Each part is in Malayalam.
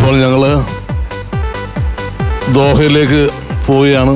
ഇപ്പോൾ ഞങ്ങൾ ദോഹയിലേക്ക് പോവുകയാണ്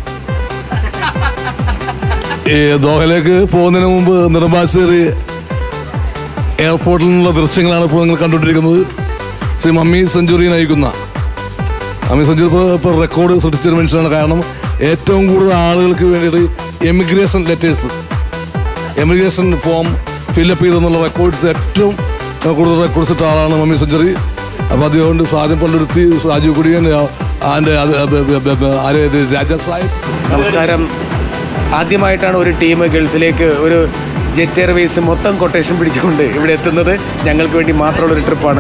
ഈ ദോഹയിലേക്ക് പോകുന്നതിന് മുമ്പ് നെടുമ്പാശ്ശേരി എയർപോർട്ടിൽ നിന്നുള്ള ദൃശ്യങ്ങളാണ് ഇപ്പോൾ നിങ്ങൾ കണ്ടുകൊണ്ടിരിക്കുന്നത് ശ്രീ മമ്മി സെഞ്ചുറി നയിക്കുന്ന മമ്മി സെഞ്ചുറി ഇപ്പോൾ ഇപ്പോൾ റെക്കോർഡ് സൃഷ്ടിച്ചൊരു മനുഷ്യനാണ് കാരണം ഏറ്റവും കൂടുതൽ ആളുകൾക്ക് വേണ്ടിയിട്ട് emigration letters emigration form fill up ചെയ്തെന്നുള്ള റെക്കോർഡ്സ് ഏറ്റവും കൂടുതൽ റെക്കോർഡ്സ് ഇട്ട ആളാണ് മമ്മി സെഞ്ചുറി അപ്പോൾ അതുകൊണ്ട് സാധ്യം പണ്ടെടുത്തി രാജീവ് കുടിയൻ അതിൻ്റെ ആര് രാജാ സാഹിബ് നമസ്കാരം ആദ്യമായിട്ടാണ് ഒരു ടീം ഗൾഫിലേക്ക് ഒരു ജെറ്റ് എയർവേസ് മൊത്തം കൊട്ടേഷൻ പിടിച്ചുകൊണ്ട് ഇവിടെ എത്തുന്നത് ഞങ്ങൾക്ക് വേണ്ടി മാത്രമുള്ള ഒരു ട്രിപ്പാണ്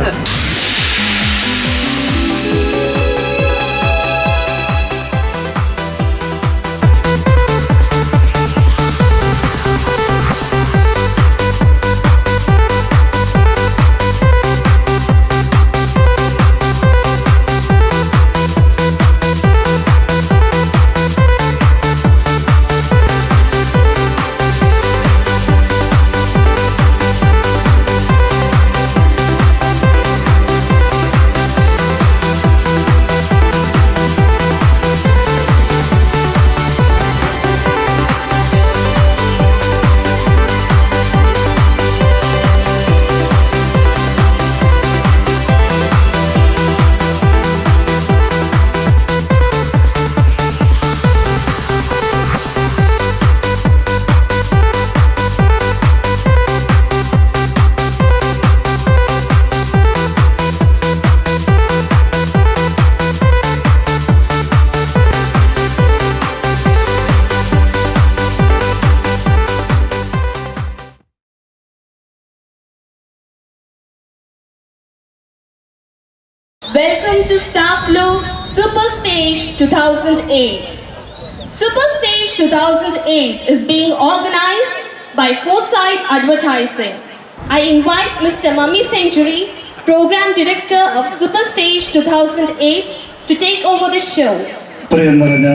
Welcome to Starflow Super Stage 2008. Super Stage 2008 is being organized by Foresight Advertising. I invite Mr. Mummy Century, Program Director of Super Stage 2008, to take over the show. പ്രിയം നിറഞ്ഞ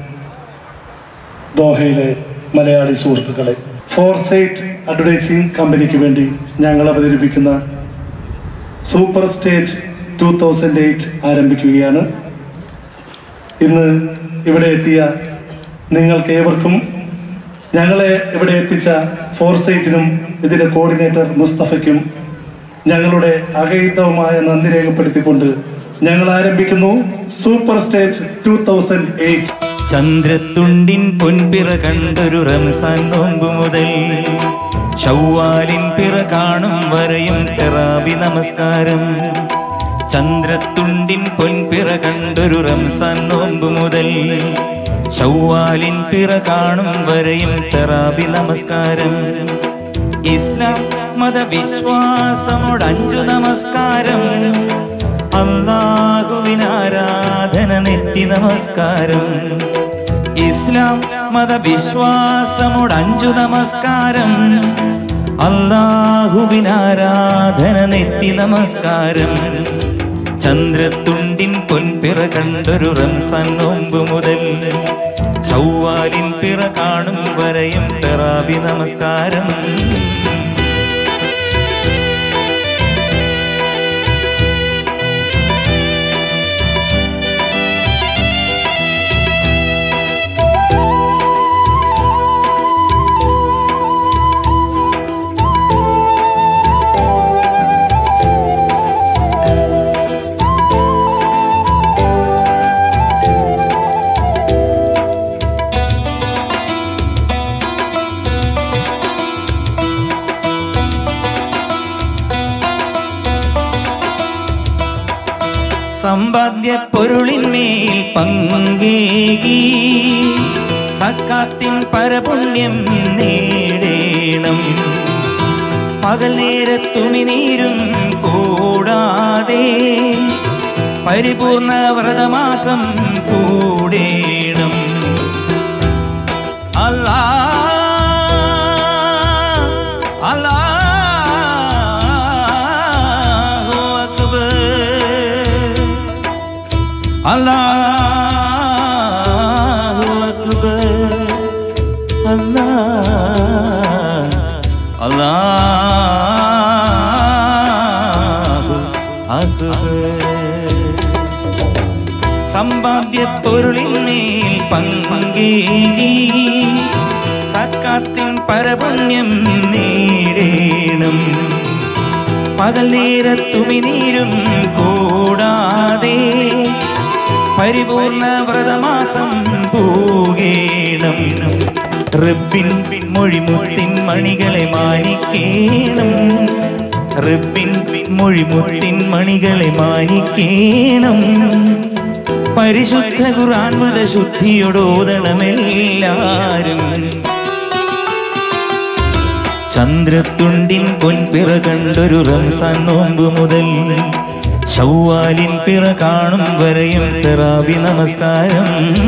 ദോഹയിലെ മലയാളി സുഹൃത്തുക്കളെ ഫോർസൈറ്റ് അഡ്വർടൈസിംഗ് കമ്പനിക്ക് വേണ്ടി ഞങ്ങൾ അവതരിപ്പിക്കുന്ന super stage two thousand eight ആരംഭിക്കുകയാണ് ഇന്ന് ഇവിടെ എത്തിയ നിങ്ങൾക്ക് ഏവർക്കും ഞങ്ങളെ ഇവിടെ എത്തിച്ച ഫോർസൈറ്റിനും ഇതിൻ്റെ കോർഡിനേറ്റർ മുസ്തഫയ്ക്കും ഞങ്ങളുടെ അകൈതവമായ നന്ദി രേഖപ്പെടുത്തിക്കൊണ്ട് ഞങ്ങൾ ആരംഭിക്കുന്നു super stage two thousand eight ചന്ദ്രത്തുണ്ടിൻ പൊൻപിറ കണ്ടൊരു റംസാൻ നോമ്പ് മുതൽ ഷൗവാലിൻ പിറ കാണും വരെയും തെറാബി നമസ്കാരം ചന്ദ്രത്തുണ്ടിൻ പൊൻപിറ കണ്ടൊരു റംസാൻ നോമ്പ് മുതൽ ഷൗവാലിൻ പിറ കാണും വരെയും തെറാബി നമസ്കാരം ഇസ്ലാം മതവിശ്വാസമോട് അഞ്ചു നമസ്കാരം അള്ളാഹുവിനാരാധന നെറ്റി നമസ്കാരം ഇസ്ലാം മതവിശ്വാസമോട് അഞ്ചു നമസ്കാരം അള്ളാഹുവിനാരാധന നെറ്റി നമസ്കാരം ചന്ദ്രത്തുണ്ടിൻ പൊൻപിറ കണ്ടൊരു റംസാൻ നോമ്പ് മുതൽ ചൗവാലിൻ പിറ കാണും വരെയും തെറാബി നമസ്കാരം സമ്പാദ്യ പൊരുളിന്മേൽ പങ്കേകി സക്കാത്തിൻ പരപുണ്യം നേടേണം പകൽ നേരത്തുമിനീരും കൂടാതെ പരിപൂർണ വ്രതമാസം കൂടേണം അല്ലാ അല്ലാഹു അക്ബർ അല്ലാഹു അക്ബർ അല്ലാഹ് അല്ലാഹു അക്ബർ പൊരുളിന്മേൽ പങ്കേകി സക്കാത്തിൻ പരപുണ്യം നേടേണം പകൽ നേരത്തുമിനീരും കൂടാതെ പരിപൂർണ വ്രതമാസം പോകേണം റബ്ബിൻ മൊഴിമുത്തിൻ മണികളെ മാനിക്കേണം റബ്ബിൻ മൊഴിമുത്തിൻ മണികളെ മാനിക്കേണം പരിശുദ്ധ ഖുർആൻ മൃത ശുദ്ധിയോടോദണമെല്ലാരും ചന്ദ്രത്തുണ്ടിൻ പൊൻപിറ കണ്ടൊരു റംസാൻ നോമ്പ് മുതൽ ശൗവാലിൻ പിറ കാണും വരെയും തെറാവി നമസ്കാരം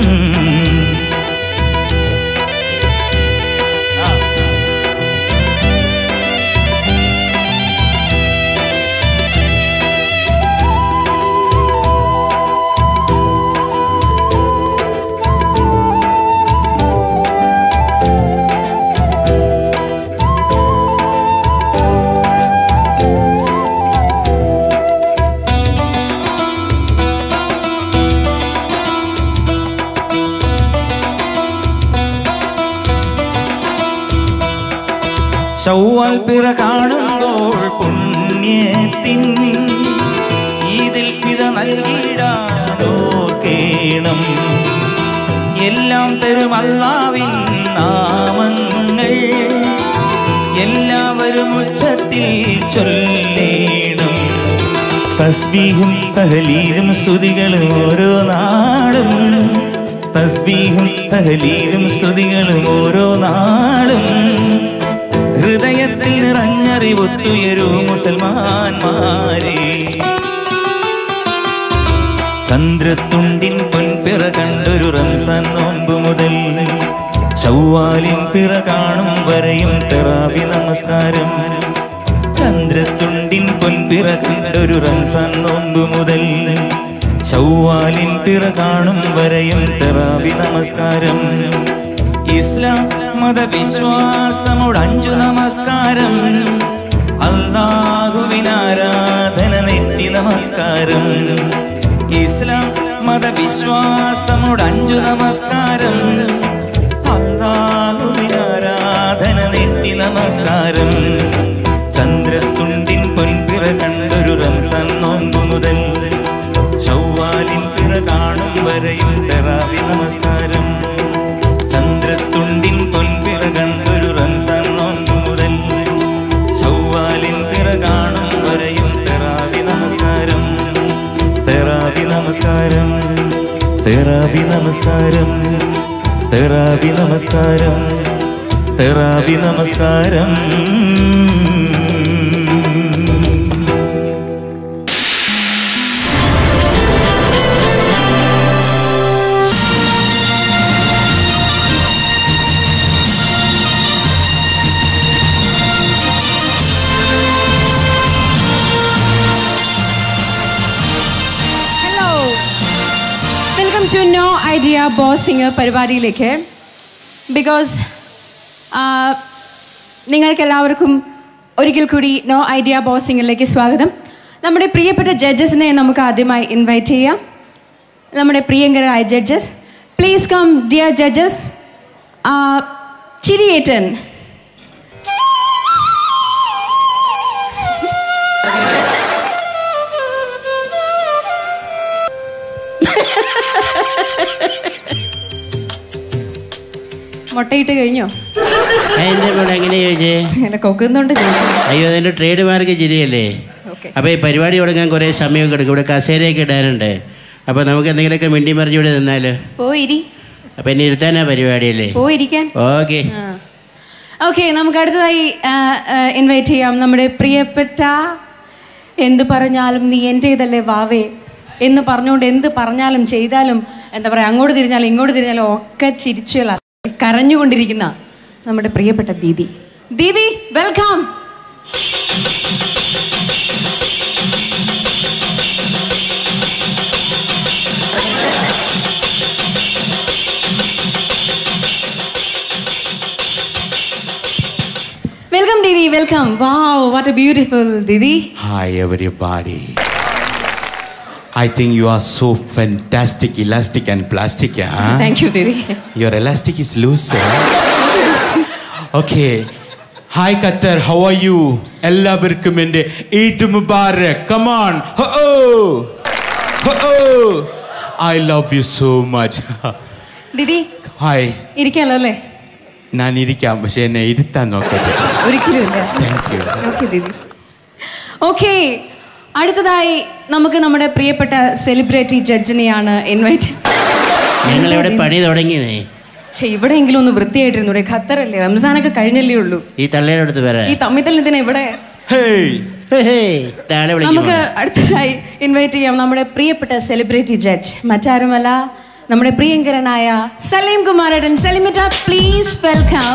ശൗവാൽ പിറ കാണുമ്പോൾ പുണ്യത്തിൻ ഇതിൽ പിത നൽകിടാനോർക്കേണം എല്ലാം തരും അല്ലാവിൻ നാമങ്ങൾ എല്ലാവരും ഉച്ചത്തിൽ ചൊല്ലേണം തസ്ബീഹും തഹലീലും സ്തുതികളും ഓരോ നാടും തസ്ബീഹും തഹലീലും സ്തുതികളും ഓരോ നാടും ഹൃദയത്തിൽ നിറഞ്ഞറിവൊത്തുയരൂ മുസൽമാന്മാരെ ചന്ദ്രത്തുണ്ടിൻ പൊൻപിറ കണ്ടൊരു റംസാൻ നോമ്പ് മുതൽ ശൗവാലിൻ പിറ കാണും വരെയും തെറാവി നമസ്കാരം ചന്ദ്രത്തുണ്ടിൻ പൊൻപിറ കണ്ടൊരു റംസാൻ നോമ്പ് മുതൽ ശൗവാലിൻ പിറ കാണും വരെയും തെറാവി നമസ്കാരം ഇസ്ലാം മതവിശ്വാസമോട് അഞ്ചു നമസ്കാരം അള്ളാഹുവിനാരാധന നെറ്റി നമസ്കാരം ഇസ്ലാം മതവിശ്വാസമോട് അഞ്ചു നമസ്കാരം അള്ളാഹുവിനാരാധന നെറ്റി നമസ്കാരം ചന്ദ്രത്തുണ്ടിൻ പൊൻപിറ കണ്ടൊരു റംസാൻ നോമ്പ് മുതൽ ശൗവാലിൻ പിറ കാണും വരെയും തെറാവി നമസ്കാരം ചന്ദ്രത്തുണ്ടിൻ പൊൻപിറ കണ്ടൊരു റംസാൻ നോമ്പ് മുതൽ ശൗവാലിൻ പിറ കാണും വരെയും തെറാവി നമസ്കാരം തെറാവി നമസ്കാരം തെറാവി നമസ്കാരം തെറാവി നമസ്കാരം തെറാവി നമസ്കാരം hello welcome to no idea boss singer പരിപാടിയിലേക്ക് ബിക്കോസ് നിങ്ങൾക്കെല്ലാവർക്കും ഒരിക്കൽ കൂടി നോ ഐഡിയ ബോസ് സിംഗറിലേക്ക് സ്വാഗതം നമ്മുടെ പ്രിയപ്പെട്ട ജഡ്ജസിനെ നമുക്ക് ആദ്യമായി ഇൻവൈറ്റ് ചെയ്യാം നമ്മുടെ പ്രിയങ്കരായ judges please come dear judges ചിരിയേറ്റൻ മുട്ടയിട്ട് കഴിഞ്ഞോ അതിൻ്റെ കൂടെ എങ്ങനെ ചോദിച്ചേ അല്ല കൊക്കുന്നുണ്ട് ചോദിച്ചു അയ്യോ അതിൻ്റെ ട്രേഡ് മാർക്ക് ചിരിയല്ലേ ഓക്കെ അപ്പോൾ ഈ പരിപാടി തുടങ്ങാൻ കുറേ സമയമൊക്കെ എടുക്കും ഇവിടെ കസേരയൊക്കെ ഇടാനുണ്ട് അപ്പോൾ നമുക്ക് എന്തെങ്കിലുമൊക്കെ മിണ്ടി മറിഞ്ഞ് ഇവിടെ നിന്നാൽ പോയിരി അപ്പോൾ എന്നെ ഇരുത്താനാ പരിപാടിയല്ലേ പോയിരിക്കാൻ ഓക്കെ ഓക്കെ നമുക്ക് അടുത്തതായി ഇൻവൈറ്റ് ചെയ്യാം നമ്മുടെ പ്രിയപ്പെട്ട എന്ത് പറഞ്ഞാലും നീ എൻ്റേതല്ലേ വാവേ എന്ന് പറഞ്ഞുകൊണ്ട് എന്ത് പറഞ്ഞാലും ചെയ്താലും എന്താ പറയുക അങ്ങോട്ട് തിരിഞ്ഞാലും ഇങ്ങോട്ട് തിരിഞ്ഞാലും ഒക്കെ ചിരിച്ചുള്ള കരഞ്ഞുകൊണ്ടിരിക്കുന്ന നമ്മുടെ പ്രിയപ്പെട്ട Didi Didi welcome welcome Didi welcome wow what a beautiful Didi Hi, everybody. I think you are so fantastic, elastic, and plastic. Huh? Thank you Didi Your elastic is loose. sir. okay. Hi Qatar, how are you? എല്ലാവർക്കും എൻ്റെ ഈദ് മുബാരക് come on I love you so much Didi hi ഇരിക്കാലോ അല്ലേ ഞാൻ ഇരിക്കാം പക്ഷെ എന്നെ ഇരുത്താൻ നോക്കട്ടെ ഒരിക്കലും ഇല്ല thank you okay Didi okay അടുത്തതായി നമുക്ക് നമ്മുടെ പ്രിയപ്പെട്ട സെലിബ്രിറ്റി ജഡ്ജിനെയാണ് ഇൻവൈറ്റ് ഞങ്ങളിവിടെ പണി തുടങ്ങിയതേ പക്ഷെ ഇവിടെയെങ്കിലും ഒന്ന് വൃത്തിയായിട്ടിരുന്നു ഇവിടെ ഖത്തറല്ലേ റംസാനൊക്കെ കഴിഞ്ഞല്ലേ ഉള്ളൂ ഈ തള്ളയുടെ അടുത്ത് വരാം ഈ തമ്മിത്തലിനത്തിന് ഇവിടെ താഴെ നമുക്ക് വിളിക്കുന്നു അടുത്തതായി ഇൻവൈറ്റ് ചെയ്യാം നമ്മുടെ പ്രിയപ്പെട്ട സെലിബ്രിറ്റി ജഡ്ജ് മറ്റാരുമല്ല നമ്മുടെ പ്രിയങ്കരനായ സലീം കുമാരൻ സലീമിറ്റ പ്ലീസ് വെൽക്കം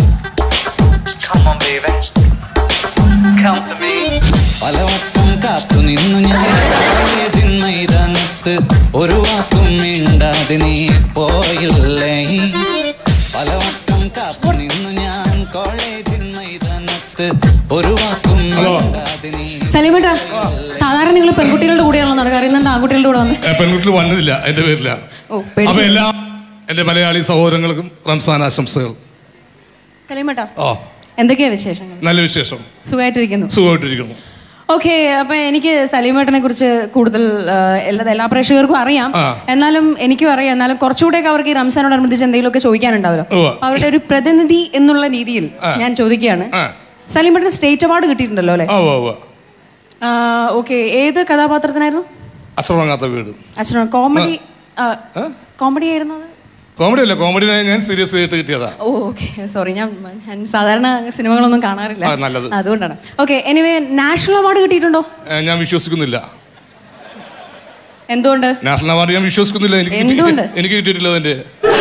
പലവട്ടം കാത്തു നിന്നു ഞാൻ കോളേജിൻ മൈതാനത്ത് ഒരു വാക്കും മിണ്ടാതെ നീ പോയില്ലേ പലവട്ടം കാത്തു നിന്നു ഞാൻ കോളേജിൻ മൈതാനത്ത് ഒരു വാക്കും മിണ്ടാതെ നീ സലീമിട്ട സാധാരണ നിങ്ങൾ പെൺകുട്ടികളുടെ കൂടെയാണല്ലോ നടക്കുക അറിയുന്നുണ്ട് ആൺകുട്ടികളുടെ കൂടെ വന്ന് പെൺകുട്ടികൾ വന്നതില്ല എൻ്റെ പേരില്ല ഓ അപ്പൊ പേടിച്ചു എല്ലാ എൻ്റെ മലയാളി സഹോദരങ്ങൾക്കും റംസാൻ ആശംസകൾ സലീമേട്ടാ ഓ എന്തൊക്കെയാ വിശേഷങ്ങൾ നല്ല വിശേഷം സുഖമായിട്ടിരിക്കുന്നു സുഖമായിട്ടിരിക്കുന്നു ഓക്കെ അപ്പൊ എനിക്ക് സലീമേട്ടനെ കുറിച്ച് കൂടുതൽ ആ, എല്ലാ എല്ലാ പ്രേക്ഷകർക്കും അറിയാം ആ. എന്നാലും എനിക്കും അറിയാം എന്നാലും കുറച്ചുകൂടെയൊക്കെ അവർക്ക് ഈ റംസാനോടനുബന്ധിച്ച് എന്തെങ്കിലുമൊക്കെ ചോദിക്കാനുണ്ടാവല്ലോ ഉവ്വ. അപ്പൊ അവരുടെ ഒരു പ്രതിനിധി എന്നുള്ള രീതിയിൽ ഞാൻ ചോദിക്കുകയാണ് ആ. സലീമേട്ടന് സ്റ്റേറ്റ് അവാർഡ് കിട്ടിയിട്ടുണ്ടല്ലോ അല്ലെ ആ ഓ ഓ ഓക്കെ ഏത് കഥാപാത്രത്തിനായിരുന്നു അച്ഛനങ്ങാത്ത വീട് അച്ഛനോ കോമഡി കോമഡി ആയിരുന്നു അത് കോമഡി അല്ല കോമഡി ഞാൻ സീരിയസ് ആയിട്ട് കിട്ടിയതാ ഓ ഓക്കെ സോറി ഞാൻ ഞാൻ സാധാരണ സിനിമകളൊന്നും കാണാറില്ല ആ, നല്ലത്. അതുകൊണ്ടാണ് ഓക്കെ എനിവേ നാഷണൽ അവാർഡ് കിട്ടിയിട്ടുണ്ടോ ഏ, ഞാൻ വിശ്വസിക്കുന്നില്ല എന്തുകൊണ്ട് നാഷണൽ അവാർഡ് ഞാൻ വിശ്വസിക്കുന്നില്ല എനിക്ക് കിട്ടി- എന്തുകൊണ്ട്? എനിക്ക് കിട്ടിയിട്ടില്ല അതിന്റെ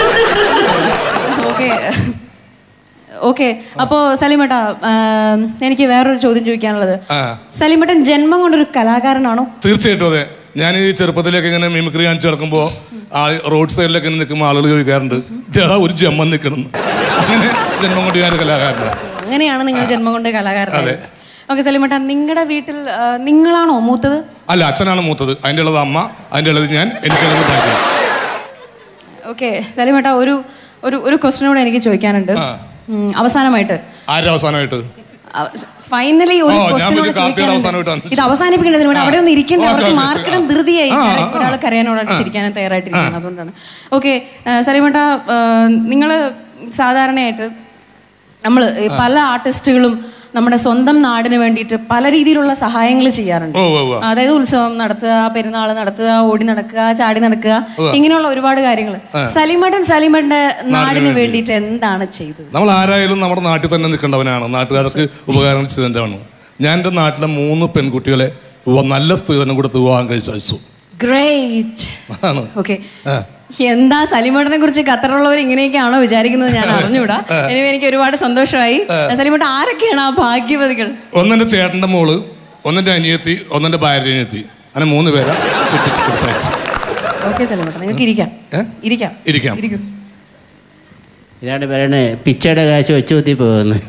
ഓക്കെ ഓക്കെ അപ്പോ സലീമേട്ടാ ആം, എനിക്ക് വേറൊരു ചോദ്യം ചോദിക്കാനുള്ളത് ആ സലീമേട്ടൻ ജന്മം കൊണ്ടൊരു കലാകാരനാണോ തീർച്ചയായിട്ടും അതെ ഞാൻ ഈ ചെറുപ്പത്തിലൊക്കെ ഇങ്ങനെ മിമിക്രി കാണിച്ച് നടക്കുമ്പോൾ ആ റോഡ് സൈഡിലൊക്കെ ഇങ്ങനെ നിൽക്കുമ്പോൾ ആളുകൾ ചോദിക്കാറുണ്ട് ചേട്ടാ ഒരു ജമ്മം നിൽക്കണം അങ്ങനെ ജന്മം കൊണ്ട് ഞാൻ കലാകാരനാണ് അങ്ങനെയാണ് നിങ്ങൾ ജന്മം കൊണ്ട് കലാകാരനായത് ഓക്കെ സലീമേട്ട നിങ്ങളുടെ വീട്ടിൽ ആ, നിങ്ങളാണോ മൂത്തത് അല്ല അച്ഛനാണ് മൂത്തത് അതിൻ്റെ ഉള്ളത് അമ്മ അതിൻ്റെ ഉള്ളത് ഞാൻ എനിക്കുള്ളത് ഭാര്യ ഓക്കെ സലീമേട്ട ഒരു ഒരു ഒരു ക്വസ്റ്റ്യൻ കൂടെ എനിക്ക് ചോദിക്കാനുണ്ട് ആ. ഉം, അവസാനമായിട്ട് ആരും അവസാനമായിട്ട് ഫൈനലി ഒരു ഓ, ഞാൻ ക്വസ്റ്റ്യൻ വലിയ കൂടെ കാപ്പിയുടെ ചോദിക്കാനുണ്ട് അവസാനമായിട്ടാണ്. ഇത് അവസാനിപ്പിക്കേണ്ടത് ഇവിടെ അവിടെ ഒന്ന് ഇരിക്കണ്ട ഓക്കേ, അവർക്ക് ഓക്കേ, മാർക്കിടാൻ ഓക്കേ. ധൃതിയായി ആ, ഞാൻ ആ, ഒരാൾ കരയാനോട് ചിരിക്കാനും തയ്യാറായിട്ടിരിക്കുന്നത് അതുകൊണ്ടാണ് ഓക്കെ സലീമേട്ട നിങ്ങൾ സാധാരണയായിട്ട് നമ്മൾ പല ആർട്ടിസ്റ്റുകളും നമ്മുടെ സ്വന്തം നാടിന് വേണ്ടിയിട്ട് പല രീതിയിലുള്ള സഹായങ്ങൾ ചെയ്യാറുണ്ട് ഓ ഓ ഓ അതായത് ഉത്സവം നടത്തുക പെരുന്നാൾ നടത്തുക ഓടി നടക്കുക ചാടി നടക്കുക ഇങ്ങനെയുള്ള ഒരുപാട് കാര്യങ്ങൾ സലീമേട്ടൻ സലീമേട്ടന്റെ നാടിന് വേണ്ടിയിട്ട് എന്താണ് ചെയ്തത് നമ്മൾ ആരായാലും നമ്മുടെ നാട്ടിൽ തന്നെ നിൽക്കേണ്ടവനാണ് നാട്ടുകാർക്ക് ഉപകാരം ചെയ്തവനാണ് ഞാൻ എൻ്റെ നാട്ടിലെ മൂന്ന് പെൺകുട്ടികളെ വ- നല്ല സ്ത്രീധനം കൊടുത്ത് വിവാഹം കഴിച്ചയച്ചു ഗ്രേറ്റ് ആണ് ഓക്കെ എന്താ സലിമേട്ടനെ കുറിച്ച് ഖത്തറുള്ളവർ ഇങ്ങനെയൊക്കെയാണോ വിചാരിക്കുന്നത് ഞാൻ അറിഞ്ഞൂടാ ഇനി എനിക്ക് ഒരുപാട് സന്തോഷമായി സലിമേട്ട ആരൊക്കെയാണ് ആ ഭാഗ്യവതികൾ ഒന്നെൻ്റെ ചേട്ടൻ്റെ മോള് ഒന്നെൻ്റെ അനിയത്തി ഒന്നെൻ്റെ ഭാര്യ അനിയത്തി അങ്ങനെ മൂന്ന് പേരെ കെട്ടിച്ച് കൊടുത്തയച്ചു ഓക്കെ സലിമേട്ട നിങ്ങൾക്ക് ഇരിക്കാം ഏ? ഇരിക്കാം ഇരിക്കാം ഇരിക്കൂ ഇതാണ് പറയണേ പിച്ചയുടെ കാശ് വെച്ച് കുത്തി പോകുന്നു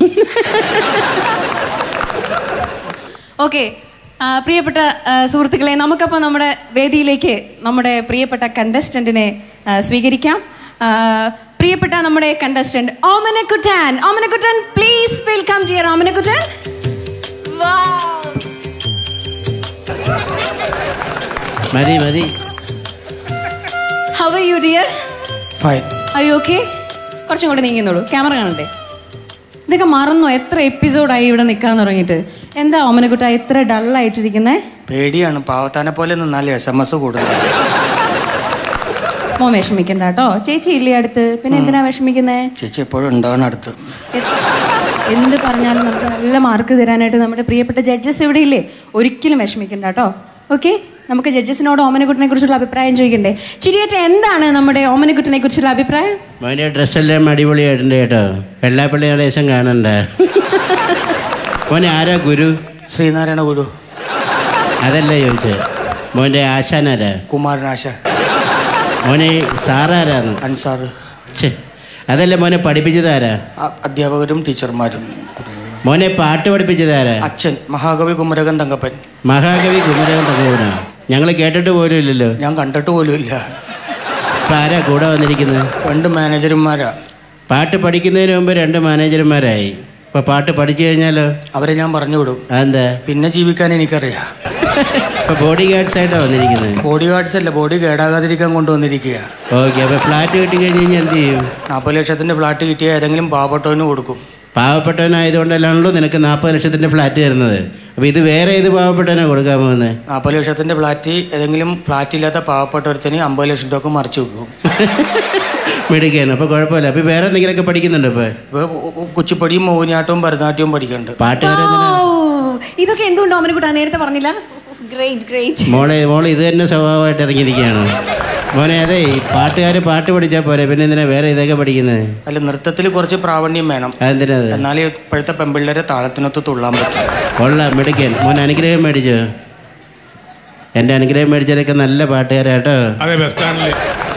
ഓക്കെ പ്രിയപ്പെട്ട ആ, സുഹൃത്തുക്കളെ നമുക്കപ്പോൾ നമ്മുടെ വേദിയിലേക്ക് നമ്മുടെ പ്രിയപ്പെട്ട കണ്ടസ്റ്റന്റിനെ സ്വീകരിക്കാം ആ, പ്രിയപ്പെട്ട നമ്മുടെ contestant Omanakuttan Omanakuttan please welcome dear Omanakuttan മതി മതി how are you dear fine അയ്യോ ഓക്കെ കുറച്ചും കൂടെ നീങ്ങുന്നുള്ളൂ ക്യാമറ കാണണ്ടേ ഇതൊക്കെ മറന്നോ എത്ര എപ്പിസോഡായി ഇവിടെ നിൽക്കാൻ തുടങ്ങിയിട്ട് എന്താ ഓമനക്കുട്ട ഇത്ര ഡള്ളായിട്ടിരിക്കുന്നേ പേടിയാണ് പാവത്താനെ പോലെ നിന്നാലേ എസ് എം എസ് കൂടുതൽ മോ വിഷമിക്കണ്ട കേട്ടോ ചേച്ചി ഇല്ലേ അടുത്ത് പിന്നെ എന്തിനാ വിഷമിക്കുന്നേ ചേച്ചി എപ്പോഴും ഉണ്ടാവണം അടുത്ത് എ- എന്ത് പറഞ്ഞാലും നമുക്ക് നല്ല മാർക്ക് തരാനായിട്ട് നമ്മുടെ പ്രിയപ്പെട്ട ജഡ്ജസ് ഇവിടെ ഇല്ലേ ഒരിക്കലും വിഷമിക്കണ്ട കേട്ടോ ഓക്കെ നമുക്ക് ജഡ്ജസിനോട് ഓമനക്കുട്ടിനെ കുറിച്ചുള്ള അഭിപ്രായം ചോദിക്കണ്ടേ ചിരിയേറ്റ എന്താണ് നമ്മുടെ ഓമനക്കുട്ടിനെ കുറിച്ചുള്ള അഭിപ്രായം മോൻ്റെ ഡ്രസ്സെല്ലാം അടിപൊളിയായിട്ടുണ്ട് കേട്ടോ വെള്ളാപ്പള്ളി നടേശം കാണണ്ട മോനെ ആരാ ഗുരു ശ്രീനാരായണ ഗുരു അതല്ല ചോദിച്ചത് മോൻ്റെ ആശാനാരാ കുമാരനാശ മോനെ സാറാരാന്ന് അൻസാർ ഛേ അതല്ല മോനെ പഠിപ്പിച്ചതാരാ അ- അധ്യാപകരും ടീച്ചർമാരും മോനെ പാട്ട് പഠിപ്പിച്ചതാരാ അച്ഛൻ മഹാകവി കുമരകൻ തങ്കപ്പൻ മഹാകവി കുമരകൻ തങ്ങൂന ഞങ്ങൾ കേട്ടിട്ട് പോലും ഇല്ലല്ലോ ഞാൻ കണ്ടിട്ട് പോലും ഇല്ല ഇപ്പം ആരാ കൂടെ വന്നിരിക്കുന്നത് രണ്ട് മാനേജർമാരാ പാട്ട് പഠിക്കുന്നതിന് മുമ്പ് രണ്ട് മാനേജർമാരായി ഇപ്പൊ പാട്ട് പഠിച്ചു കഴിഞ്ഞാലോ അവരെ ഞാൻ പറഞ്ഞു വിടും അതെന്താ പിന്നെ ജീവിക്കാൻ എനിക്കറിയാം ഇപ്പൊ ബോഡി ഗാർഡ്സ് ആയിട്ടാ വന്നിരിക്കുന്നത് ബോഡി ഗാർഡ്സ് അല്ല ബോഡി കേടാകാതിരിക്കാൻ കൊണ്ടുവന്നിരിക്കുക ഓക്കെ അപ്പൊ ഫ്ലാറ്റ് കിട്ടി കഴിഞ്ഞ് കഴിഞ്ഞാൽ എന്ത് ചെയ്യും നാൽപ്പത് ലക്ഷത്തിന്റെ ഫ്ലാറ്റ് കിട്ടിയ ഏതെങ്കിലും പാവപ്പെട്ടവന് കൊടുക്കും പാവപ്പെട്ടവനായതുകൊണ്ടല്ലാണല്ലോ നിനക്ക് നാൽപ്പത് ലക്ഷത്തിന്റെ ഫ്ലാറ്റ് തരുന്നത് അപ്പൊ ഇത് വേറെ ഏത് പാവപ്പെട്ടവനാ കൊടുക്കാൻ പോകുന്നത് നാൽപ്പത് ലക്ഷത്തിന്റെ ഫ്ലാറ്റ് ഏതെങ്കിലും ഫ്ലാറ്റ് ഇല്ലാത്ത പാവപ്പെട്ടവരുത്തിന് അമ്പത് ലക്ഷം രൂപ മറിച്ചു വെക്കും മിടുക്കാണ് അപ്പൊ കുഴപ്പമില്ല അപ്പൊ വേറെ എന്തെങ്കിലുമൊക്കെ പഠിക്കുന്നുണ്ടോ ഇപ്പൊ ഇപ്പൊ കുച്ചിപ്പടിയും മോഹിനിയാട്ടവും ഭരതനാട്യവും പഠിക്കുന്നുണ്ട് പാട്ടുകാരെ Wow. ഇതൊക്കെ എന്തുകൊണ്ടോ അമ്മനെക്കുട്ടാ നേരത്തെ പറഞ്ഞില്ല ഗ്രേറ്റ് ഗ്രേറ്റ് മോളെ മോളെ ഇത് തന്നെ സ്വഭാവമായിട്ട് ഇറങ്ങിയിരിക്കുകയാണ് മോനെ അതെ ഈ പാട്ടുകാര് പാട്ട് പഠിച്ചാൽ പോരെ പിന്നെ എന്തിനാ വേറെ ഇതൊക്കെ പഠിക്കുന്നത് അല്ല നൃത്തത്തിൽ കുറച്ച് പ്രാവണ്യം വേണം അതെന്തിനാ അത്? എന്നാലേ ഇപ്പോഴത്തെ പെമ്പിള്ളേരെ താളത്തിനൊത്ത് തുള്ളാൻ പറ്റും കൊള്ളാം മിടുക്കൻ മോൻ അനുഗ്രഹം മേടിച്ചോ എൻ്റെ അനുഗ്രഹം മേടിച്ചവരൊക്കെ നല്ല പാട്ടുകാരാട്ടോ അതെ ബസ് സ്റ്റാൻഡിൽ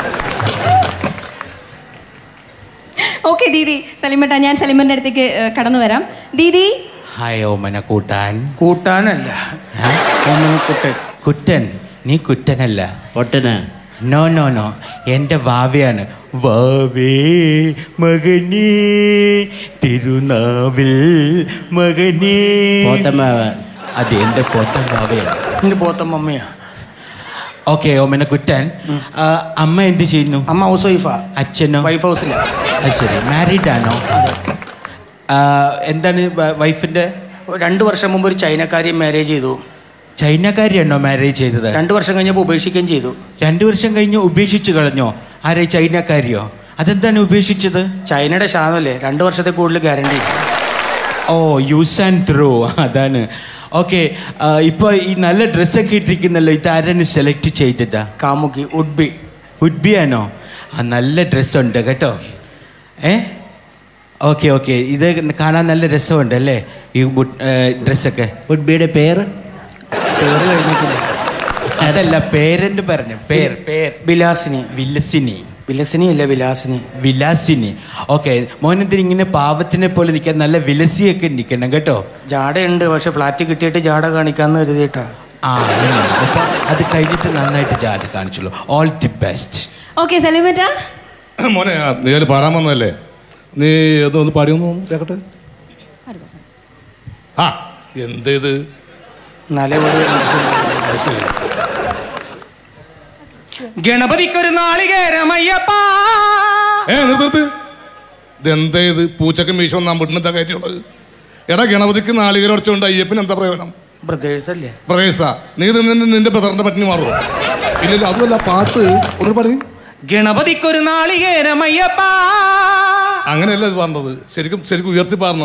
ഓക്കെ ദീദി സലിമട്ട ഞാൻ സലിമന്റെ അടുത്തേക്ക് ഏഹ്, കടന്നു വരാം ദീദി ഹായ് ഓമന കൂട്ടാൻ കൂട്ടാനല്ല കുട്ടൻ കുറ്റൻ നീ കുറ്റനല്ല പൊട്ടനാ നോ നോ നോ എൻ്റെ വാവയാണ് വാവേ മകനേ തിരുനാവിൽ മകനേ പോത്തമ്മാവ അത് എൻ്റെ പോത്തൻ വാവയാണ് എന്റെ പോത്തം മമ്മിയാ ഓക്കെ ഓമന കുറ്റൻ ആ, അമ്മ എന്ത് ചെയ്യുന്നു അമ്മ ഹൗസ് വൈഫാ അച്ഛനോ വൈഫ് ഹൗസില്ല അത് ശരി മാരീഡ് ആണോ ആ, എന്താണ് വ- വൈഫിന്റെ രണ്ടു വർഷം മുമ്പ് ഒരു ചൈനക്കാരി മാരേജ് ചെയ്തു ചൈനക്കാരിയാണോ മാരേജ് ചെയ്തത് രണ്ടു വർഷം കഴിഞ്ഞപ്പോൾ ഉപേക്ഷിക്കുകയും ചെയ്തു രണ്ടു വർഷം കഴിഞ്ഞ് ഉപേക്ഷിച്ച് കളഞ്ഞോ ആരെ ചൈനക്കാരിയോ അതെന്താണ് ഉപേക്ഷിച്ചത് ചൈനയുടെ ശാനല്ലേ രണ്ടു വർഷത്തെ കൂടുതൽ ഗ്യാരണ്ടി ഓ യൂസ് ആൻഡ് ത്രോ അതാണ് ഓക്കെ ഇപ്പോൾ ഈ നല്ല ഡ്രസ്സൊക്കെ ഇട്ടിരിക്കുന്നല്ലോ ഇതാരാണ് സെലക്ട് ചെയ്തതാ കാമുകി ഉഡ്ബി വുഡ് ആണോ ആ നല്ല ഡ്രസ്സുണ്ട് കേട്ടോ ഏ ഓക്കെ ഓക്കെ ഇത് കാണാൻ നല്ല രസമുണ്ട് അല്ലേ ഈ ഡ്രസ്സൊക്കെ ഉഡ്ബിയുടെ പേര് പേര് കഴിഞ്ഞിട്ടില്ല അതല്ല പേരെന്ന് പറഞ്ഞു പേർ പേർ വിലാസിനി വിലസിനി വിലസിനി അല്ല വിലാസിനി വിലാസിനി ഓക്കെ മോനെന്തിന് ഇങ്ങനെ പാവത്തിനെ പോലെ നിൽക്കാൻ നല്ല വിലസിയൊക്കെ നിൽക്കണം കേട്ടോ ജാടയുണ്ട് പക്ഷെ ഫ്ലാറ്റ് കിട്ടിയിട്ട് ജാട കാണിക്കാന്ന് കരുതിയിട്ടാ ആ അങ്ങനെ അപ്പൊ അത് കഴിഞ്ഞിട്ട് നന്നായിട്ട് ജാതി കാണിച്ചുള്ളൂ ഓൾ ദി ബെസ്റ്റ് ഓക്കെ സലിമറ്റ മോനെ ആ, നീ അതിൽ പാടാൻ വന്നതല്ലേ നീ അതൊന്ന് പാടിയൊന്ന് കേക്കട്ടെ ആ എന്ത് ഇത് നല്ല അത് ശരി ഗണപതിക്കൊരു നാളികേരമയ്യപ്പാ ഏ നിർത്ത് നിർത്ത് ഇതെന്താ ഇത് പൂച്ചക്ക് മീശ ഒന്നാൻ പൊട്ടുന്ന കാര്യമുള്ളത് എടാ ഗണപതിക്ക് നാളികേരം അടച്ചുകൊണ്ട് അയ്യപ്പന് എന്താ പ്രയോജനം ബ്രദേഴ്സ് അല്ലേ പ്രവേശ നീ ഇത് നിന്റെ നിന്റെ ബ്രദറിന്റെ പറ്റിന് മാറുമോ ഇല്ലല്ലോ അതുമല്ല പാട്ട് ഒന്ന് പാടി ഗണപതിക്കൊരു നാളികേരമയ്യപ്പാ അങ്ങനെയല്ല ഇത് പറഞ്ഞത് ശരിക്കും ശരിക്കും ഉയർത്തി പാടണം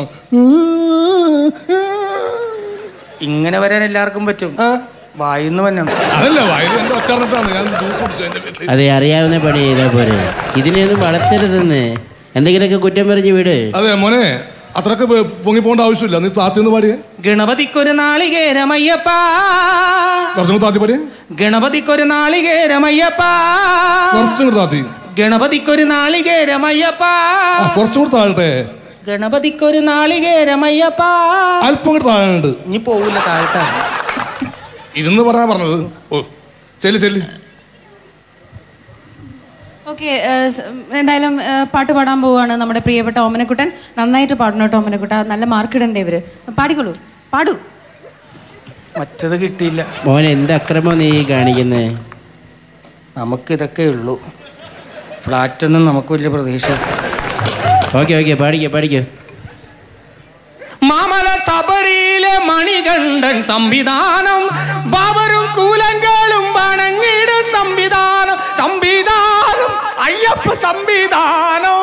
ഇങ്ങനെ വരാൻ എല്ലാവർക്കും പറ്റും വായിന്ന് വന്നം അതല്ല വയലിൽ എന്റെ ഒച്ചാർന്നിട്ടാണ് ഞാൻ ജ്യൂസ് കുടിച്ചു എന്റെ വീട്ടിൽ അതെ അറിയാവുന്ന പണി ചെയ്താൽ പോരെ ഇതിനെയൊന്നും വളർത്തരുതെന്ന് എന്തെങ്കിലുമൊക്കെ കുറ്റം പറഞ്ഞ് വിട് അതെ മോനെ അത്രക്ക് പൊങ്ങി പോകേണ്ട ആവശ്യമില്ല നീ താത്തി ഒന്ന് പാടിയേ ഗണപതിക്കൊരു നാളികേരമയ്യപ്പാ കുറച്ചും കൂടി താത്തി പാടിയേ ഗണപതിക്കൊരു നാളികേരമയ്യപ്പാ കുറച്ചും കൂടി താത്തി ഗണപതിക്കൊരു നാളികേരമയ്യപ്പാ ആ കുറച്ചും കൂടി താഴട്ടെ ഗണപതിക്കൊരു നാളികേരമയ്യപ്പാ അല്പം കൂടി താഴെയുണ്ട് ഇനി പോവില്ല താഴ്ത്താ ഇരുന്ന് പറഞ്ഞാ പറഞ്ഞത് ഓ ചെല്ലി ചെല്ലി ഓക്കെ എന്തായാലും ഏഹ്, പാട്ട് പാടാൻ പോവുകയാണ് നമ്മുടെ പ്രിയപ്പെട്ട ഓമനക്കുട്ടൻ നന്നായിട്ട് പാടണം കേട്ടോ ഓമനക്കുട്ട നല്ല മാർക്ക് ഇടണ്ടേ ഇവര് പാടിക്കോളൂ പാടൂ മറ്റത് കിട്ടിയില്ല മോനെ എന്ത് അക്രമം നീ കാണിക്കുന്നത് നമുക്ക് ഇതൊക്കെ ഉള്ളൂ ഫ്ലാറ്റൊന്നും നമുക്ക് വലിയ പ്രതീക്ഷ ഓക്കെ ഓക്കെ പാടിക്കോ പാടിക്കോ മാമല സബരിയിലെ മണികണ്ഠൻ സംവിധാനം ബാബരും കൂലങ്കളും വണങ്ങിടും സംവിധാനം സംവിധാനം അയ്യപ്പ സംവിധാനം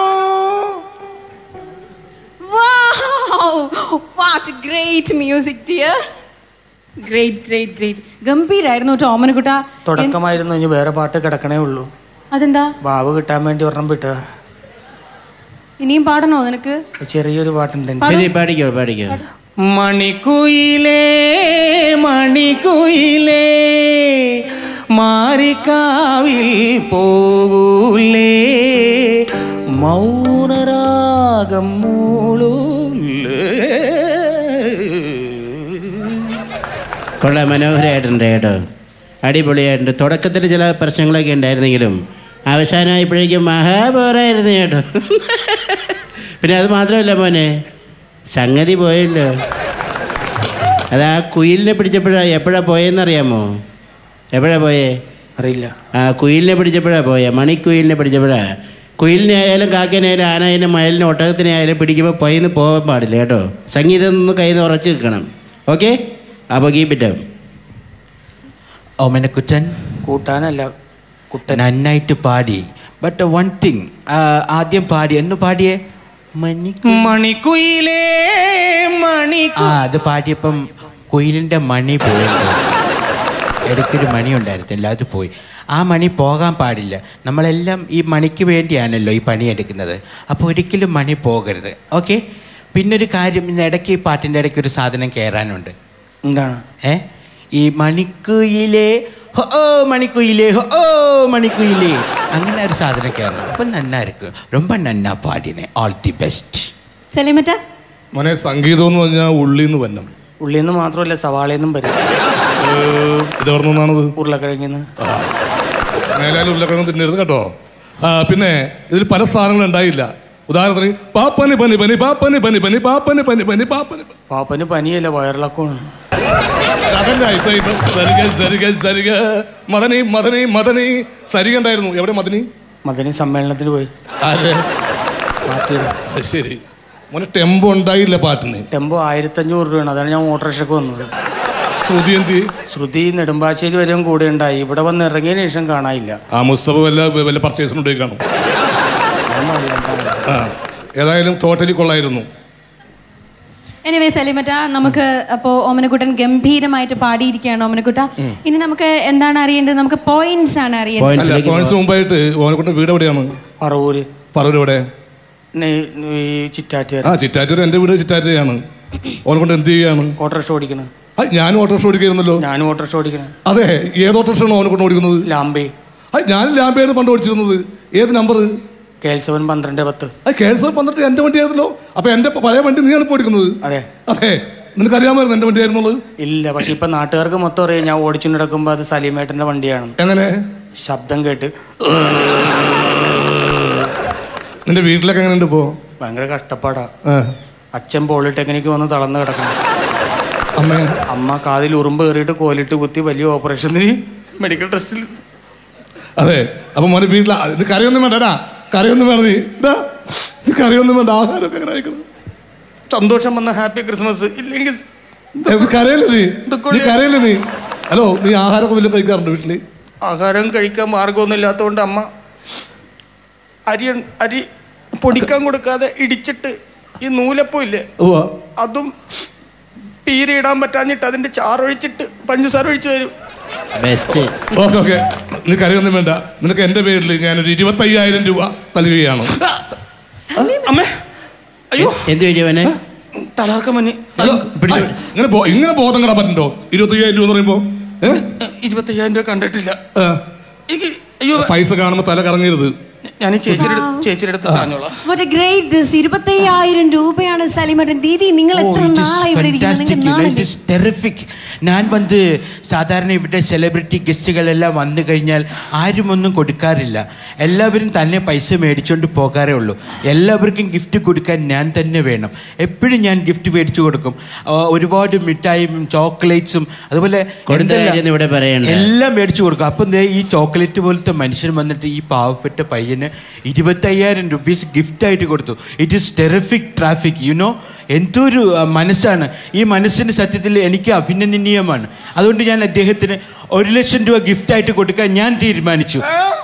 what great music dear great great great ഗംഭീരായിരുന്നു കേട്ടോ ഓമനക്കുട്ട തുടക്കമായിരുന്നു ഇനി വേറെ പാട്ട് കിടക്കണേ ഉള്ളൂ അതെന്താ ബാബു കിട്ടാൻ വേണ്ടി ഒരെണ്ണം വിട്ടതാ ഇനിയും പാടണോ നിനക്ക് ചെറിയൊരു പാട്ടുണ്ട് എനിക്ക്. ശരി പാടിക്കോ പാടിക്കോ മണിക്കുയിലേ മണിക്കുയിലേ മാറിക്കാവിൽ പോകൂലേ മൗനരാഗം മൂളൂലേ കൊള്ളാം മനോഹരമായിട്ടുണ്ട് കേട്ടോ അടിപൊളിയായിട്ടുണ്ട് തുടക്കത്തിൽ ചില പ്രശ്നങ്ങളൊക്കെ ഉണ്ടായിരുന്നെങ്കിലും അവസാനമായപ്പോഴേക്കും മഹാപോരായിരുന്നു കേട്ടോ പിന്നെ അത് മാത്രമല്ല മോനെ സംഗതി പോയല്ലോ അത് ആ കുയിലിനെ പിടിച്ചപ്പോഴാ എപ്പോഴാ പോയെന്നറിയാമോ എപ്പോഴാ പോയേ അറിയില്ല ആ കുയിലിനെ പിടിച്ചപ്പോഴാ പോയെ മണിക്കുയിലിനെ പിടിച്ചപ്പോഴാ കുയിലിനെ ആയാലും കാക്കേനെ ആയാലും ആനായാലും മയലിനെ ഒട്ടകത്തിനെ ആയാലും പിടിക്കുമ്പോൾ പയ്യന്ന് പോകാൻ പാടില്ല കേട്ടോ സംഗീതം ഒന്ന് കയ്യിൽ നിന്ന് ഉറച്ചു നിൽക്കണം ഓക്കെ അപ്പോൾ കീപ്പിറ്റം ഓമനക്കുറ്റൻ കൂട്ടാനല്ല കുട്ടൻ നന്നായിട്ട് പാടി ബട്ട് വൺ തിങ് ആദ്യം പാടി എന്ന് പാടിയേ മണി മണിക്കുയിലേ മണി ആ അത് പാടിയപ്പം കുയിലിൻ്റെ മണി പോയല്ലോ ഇടയ്ക്കൊരു മണി ഉണ്ടായിരുന്നില്ല അത് പോയി ആ മണി പോകാൻ പാടില്ല നമ്മളെല്ലാം ഈ മണിക്ക് വേണ്ടിയാണല്ലോ ഈ പണിയെടുക്കുന്നത് അപ്പോൾ ഒരിക്കലും മണി പോകരുത് ഓക്കെ പിന്നൊരു കാര്യം ഇന്ന് ഇടയ്ക്ക് ഈ പാട്ടിൻ്റെ ഇടയ്ക്ക് ഒരു സാധനം കയറാനുണ്ട് എന്താണ് ഏ ഈ മണിക്കുയിലേ ഹോ ഓ മണിക്കുയിലേ ഹോ ഓ മണിക്കുയിലേ അങ്ങനെ ഒരു സാധനം കയറണം അപ്പം നന്നായിരിക്കും ரொம்ப നന്നാ പാടിനെ ഓൾ ദി ബെസ്റ്റ് സലീമറ്റ മോനെ സംഗീതം എന്ന് പറഞ്ഞാൽ ഉള്ളിന്ന് വന്നം ഉള്ളിന്ന് മാത്രമല്ല സവാളയെന്നും വരും ഇത് എവിടെ നിന്നാണത് ഉരുളക്കിഴങ്ങിന്ന് മേലാലും ഉരുളക്കിഴങ്ങ് തിന്നരുത് കേട്ടോ ആ പിന്നെ ഇതിൽ പല സാധനങ്ങളും ഉണ്ടായില്ല ഉദാഹരണത്തിന് പാപ്പന് പനി പനി പാപ്പന് പനി പനി പാപ്പന് പനി പനി പാപ്പന് പനി. പാപ്പന് പനിയല്ല വയറിളക്കമാണ് അതല്ല ഇപ്പൊ ഇപ്പൊ സരിക സരിക സരിക മദനി മദനി മദനി സരിക ഉണ്ടായിരുന്നു എവിടെ മദനി മദനി സമ്മേളനത്തിന് പോയി ആരെ പാർട്ടിയുടെ അത് ശരി മോനെ ടെമ്പോ ഉണ്ടായില്ല പാട്ടിന് ടെമ്പോ ആയിരത്തഞ്ഞൂറ് രൂപയാണ് അതാണ് ഞാൻ ഓട്ടോറിക്ഷക്ക് വന്നത് ശ്രുതി എന്തി ശ്രുതി നെടുമ്പാശ്ശേരി വരെയും കൂടെ ഉണ്ടായി ഇവിടെ വന്ന് ഇറങ്ങിയതിന് ശേഷം കാണാനില്ല ആ മുസ്തഫ വല്ല വല്ല പർച്ചേസിന് ഉണ്ടെങ്കിൽ കാണും ഞാൻ പറയില്ല, എന്താണ്? ആ ഏതായാലും ടോട്ടലി കൊള്ളായിരുന്നു എനിവേ സലീമറ്റ നമുക്ക് അപ്പോൾ ഓമനക്കുട്ടൻ ഗംഭീരമായിട്ട് പാടിയിരിക്കുകയാണ് ഓമനക്കുട്ട ഇനി നമുക്ക് എന്താണ് അറിയേണ്ടത് നമുക്ക് പോയിന്റ്സ് ആണ് അറിയേണ്ടത് Points അല്ല ലേക്ക് പോയിന്റ്സ് മുമ്പായിട്ട് ഓനെക്കൊണ്ട് വീട് എവിടെയാണ് പറവൂര് പറവൂർ എവിടെ നെ- ഈ ചിറ്റാറ്റുകാർ ആ ചിറ്റാറ്റൂർ എൻ്റെ വീട് ചിറ്റാറ്റൂരാണ് ഓനെക്കൊണ്ട് എന്ത് ചെയ്യാണ് ഓട്ടോറിക്ഷ ഓടിക്കണം ആ ഞാനും ഓട്ടോറിക്ഷ ഓടിക്കായിരുന്നല്ലോ ഞാനും ഓട്ടോറിക്ഷ ഓടിക്കണം അതെ ഏത് ഓട്ടോറിക്ഷയാണ് ഓനെ കൊണ്ട് ഓടിക്കുന്നത് ലാംബേ ആ ഞാൻ ലാമ്പയാണ് പണ്ട് ഓടിച്ചിരുന്നത് ഏത് നമ്പർ കെ എൽ സെവൻ പന്ത്രണ്ട് പത്ത് ആ കേസ് പന്ത്രണ്ട് എൻ്റെ വണ്ടിയായിരുന്നല്ലോ അപ്പൊ എൻ്റെ പഴയ വണ്ടി നീയാണ് ഇപ്പോൾ ഓടിക്കുന്നത് അതെ അതെ നിനക്കറിയാമായിരുന്നു എൻ്റെ വണ്ടിയായിരുന്നുള്ളത് ഇല്ല പക്ഷെ ഇപ്പൊ നാട്ടുകാർക്ക് മൊത്തം അറിയാം ഞാൻ ഓടിച്ചു നടക്കുമ്പോ അത് സലീമേട്ടന്റെ വണ്ടിയാണ് എങ്ങനെ ശബ്ദം കേട്ട് നിന്റെ വീട്ടിലൊക്കെ എങ്ങനെയുണ്ട് ഇപ്പോ ഭയങ്കര കഷ്ടപ്പാടാ ആ അച്ഛൻ പോളിടെക്നിക്ക് വന്ന് തളർന്ന് കിടക്കണം അമ്മേ അമ്മ കാതിൽ ഉറുമ്പ് കയറിയിട്ട് കോലിട്ട് കുത്തി വലിയ ഓപ്പറേഷന് മെഡിക്കൽ ടെസ്റ്റിൽ അതെ അപ്പൊ മോനെ വീട്ടില ഇത് കറിയൊന്നും വേണ്ടടാ കറിയൊന്നും വേണ്ട നീ ഇതാ ഇത് കറിയൊന്നും വേണ്ട ആഹാരമൊക്കെ എങ്ങനെ കഴിക്കണം സന്തോഷം വന്ന ഹാപ്പി ക്രിസ്മസ് ഇല്ലെങ്കിൽ ഇത് കരയല്ലേ നീ ഇതൊക്കെ നീ കരയല്ലേ നീ ഹലോ നീ ആഹാരമൊക്കെ വലിയ കഴിക്കാറുണ്ട് വീട്ടില് ആഹാരം കഴിക്കാൻ മാർഗമൊന്നും ഇല്ലാത്തതുകൊണ്ട് അമ്മ അരി അരി പൊടിക്കാൻ കൊടുക്കാതെ ഇടിച്ചിട്ട് ഈ നൂലപ്പം ഇല്ലേ ഉവ്വ. അതും പീരയിടാൻ പറ്റാഞ്ഞിട്ട് അതിന്റെ ചാറൊഴിച്ചിട്ട് പഞ്ചസാര ഒഴിച്ചു തരും ബെസ്റ്റ് ഓക്കെ ഓക്കെ നീ കരയൊന്നും വേണ്ട നിനക്ക് എൻ്റെ പേരിൽ ഞാനൊരു ഇരുപത്തയ്യായിരം രൂപ നൽകുകയാണ് അമ്മേ അയ്യോ എന്ത് പറ്റിയവനെ തലാർക്ക മഞ്ഞ് ഹലോ ആ, ഇങ്ങനെ ബോ- ഇങ്ങനെ ബോധം കടാൻ പറ്റുന്നുണ്ടോ ഇരുപത്തയ്യായിരം രൂപ എന്ന് പറയുമ്പോ ഏ? ഇരുപത്തയ്യായിരം രൂപ കണ്ടിട്ടില്ല ആ, എനിക്ക് അയ്യോ പൈസ കാണുമ്പോ തല കറങ്ങരുത് ഞാൻ ചേച്ചിയുടെ ചേച്ചിയുടെ അടുത്ത് ചാഞ്ഞോളാം വാട്ട് എ ഗ്രേറ്റ് ദിസ് ഇരുപത്തയ്യായിരം രൂപയാണ് സലീമട്ടൻ ദീദി നിങ്ങൾ ഓ എത്ര ഇറ്റ് ഇസ് നാളായി ഇവിടെ ഇരിക്കുന്നത് ഫാന്റാസ്റ്റിക് നിങ്ങൾക്ക് ഇറ്റ് നാളില്ലേ? ഇസ് ടെറിഫിക് ഞാൻ വന്ന് സാധാരണ ഇവിടെ സെലിബ്രിറ്റി ഗസ്റ്റുകളെല്ലാം വന്നു കഴിഞ്ഞാൽ ആരും ഒന്നും കൊടുക്കാറില്ല എല്ലാവരും തന്നെ പൈസ മേടിച്ചുകൊണ്ട് പോകാറേ ഉള്ളൂ എല്ലാവർക്കും ഗിഫ്റ്റ് കൊടുക്കാൻ ഞാൻ തന്നെ വേണം എപ്പോഴും ഞാൻ ഗിഫ്റ്റ് മേടിച്ചു കൊടുക്കും ആ, ഒരുപാട് മിഠായും ചോക്ലേറ്റ്സും അതുപോലെ കൊടുത്ത എന്തെല്ലാം- കാര്യം ഇവിടെ പറയണ്ട. എല്ലാം മേടിച്ചു കൊടുക്കും അപ്പം ദേ ഈ ചോക്ലേറ്റ് പോലത്തെ മനുഷ്യൻ വന്നിട്ട് ഈ പാവപ്പെട്ട പയ്യന് ഇരുപത്തയ്യായിരം റുപ്പീസ് ഗിഫ്റ്റായിട്ട് കൊടുത്തു it is terrific traffic you know എന്തൊരു ആ, മനസ്സാണ് ഈ മനസ്സിന് സത്യത്തിൽ എനിക്ക് അഭിനന്ദനീയമാണ് അതുകൊണ്ട് ഞാൻ അദ്ദേഹത്തിന് ഒരു ലക്ഷം രൂപ ഗിഫ്റ്റായിട്ട് കൊടുക്കാൻ ഞാൻ തീരുമാനിച്ചു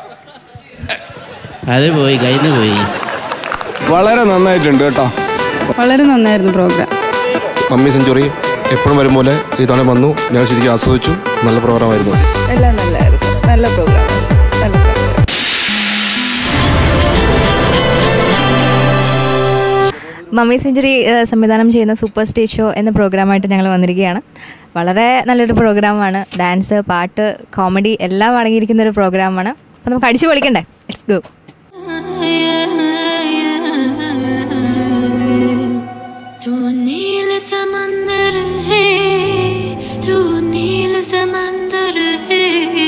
അത് പോയി കയ്യിൽ നിന്ന് പോയി വളരെ നന്നായിട്ടുണ്ട് കേട്ടോ വളരെ നന്നായിരുന്നു പ്രോഗ്രാം മമ്മി സെഞ്ചുറി എപ്പോഴും വരും പോലെ ഈ തവണ വന്നു ഞാൻ ശരിക്കും ആസ്വദിച്ചു നല്ല പ്രോഗ്രാമായിരുന്നു എല്ലാം നല്ലായിരുന്നു നല്ല പ്രോഗ്രാം നല്ല പ്രോഗ്രാം മമ്മി സെഞ്ചുറി ഏഹ്, സംവിധാനം ചെയ്യുന്ന സൂപ്പർ സ്റ്റേജ് ഷോ എന്ന പ്രോഗ്രാമായിട്ട് ഞങ്ങൾ വന്നിരിക്കുകയാണ് വളരെ നല്ലൊരു പ്രോഗ്രാമാണ് ഡാൻസ് പാട്ട് കോമഡി എല്ലാം അടങ്ങിയിരിക്കുന്ന ഒരു പ്രോഗ്രാമാണ് അപ്പോൾ നമുക്ക് അടിച്ചു പൊളിക്കണ്ടേ ലെറ്റ്സ് ഗോ तू नील समंदर है तू नील समंदर है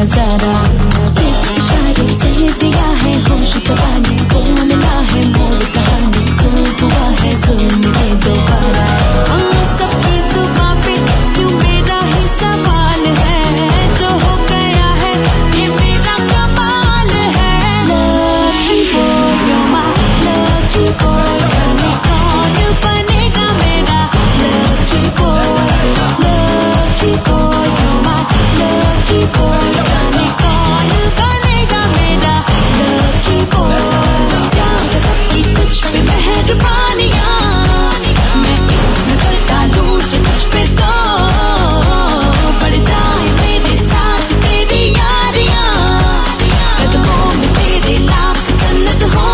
नजारा एक इशारे से दिया है होश जगाने को मिला है मोड़ कहानी को हुआ है सुनने दोबारा हाँ, सबकी जुबां पे क्यों मेरा ही सवाल है जो हो गया है ये मेरा कमाल है Lucky boy, you're my lucky boy. जाने कौन बनेगा मेरा lucky boy, lucky boy, you're my lucky boy. जाने कौन बनेगा मेरा lucky boy. प्यार सबकी तुझ पे मेहरबानियाँ मैं एक नजर डालूं जो तुझ पे तो बढ़ जाए मेरे साथ तेरी यारियाँ कदमों में तेरे लाख जन्नत हो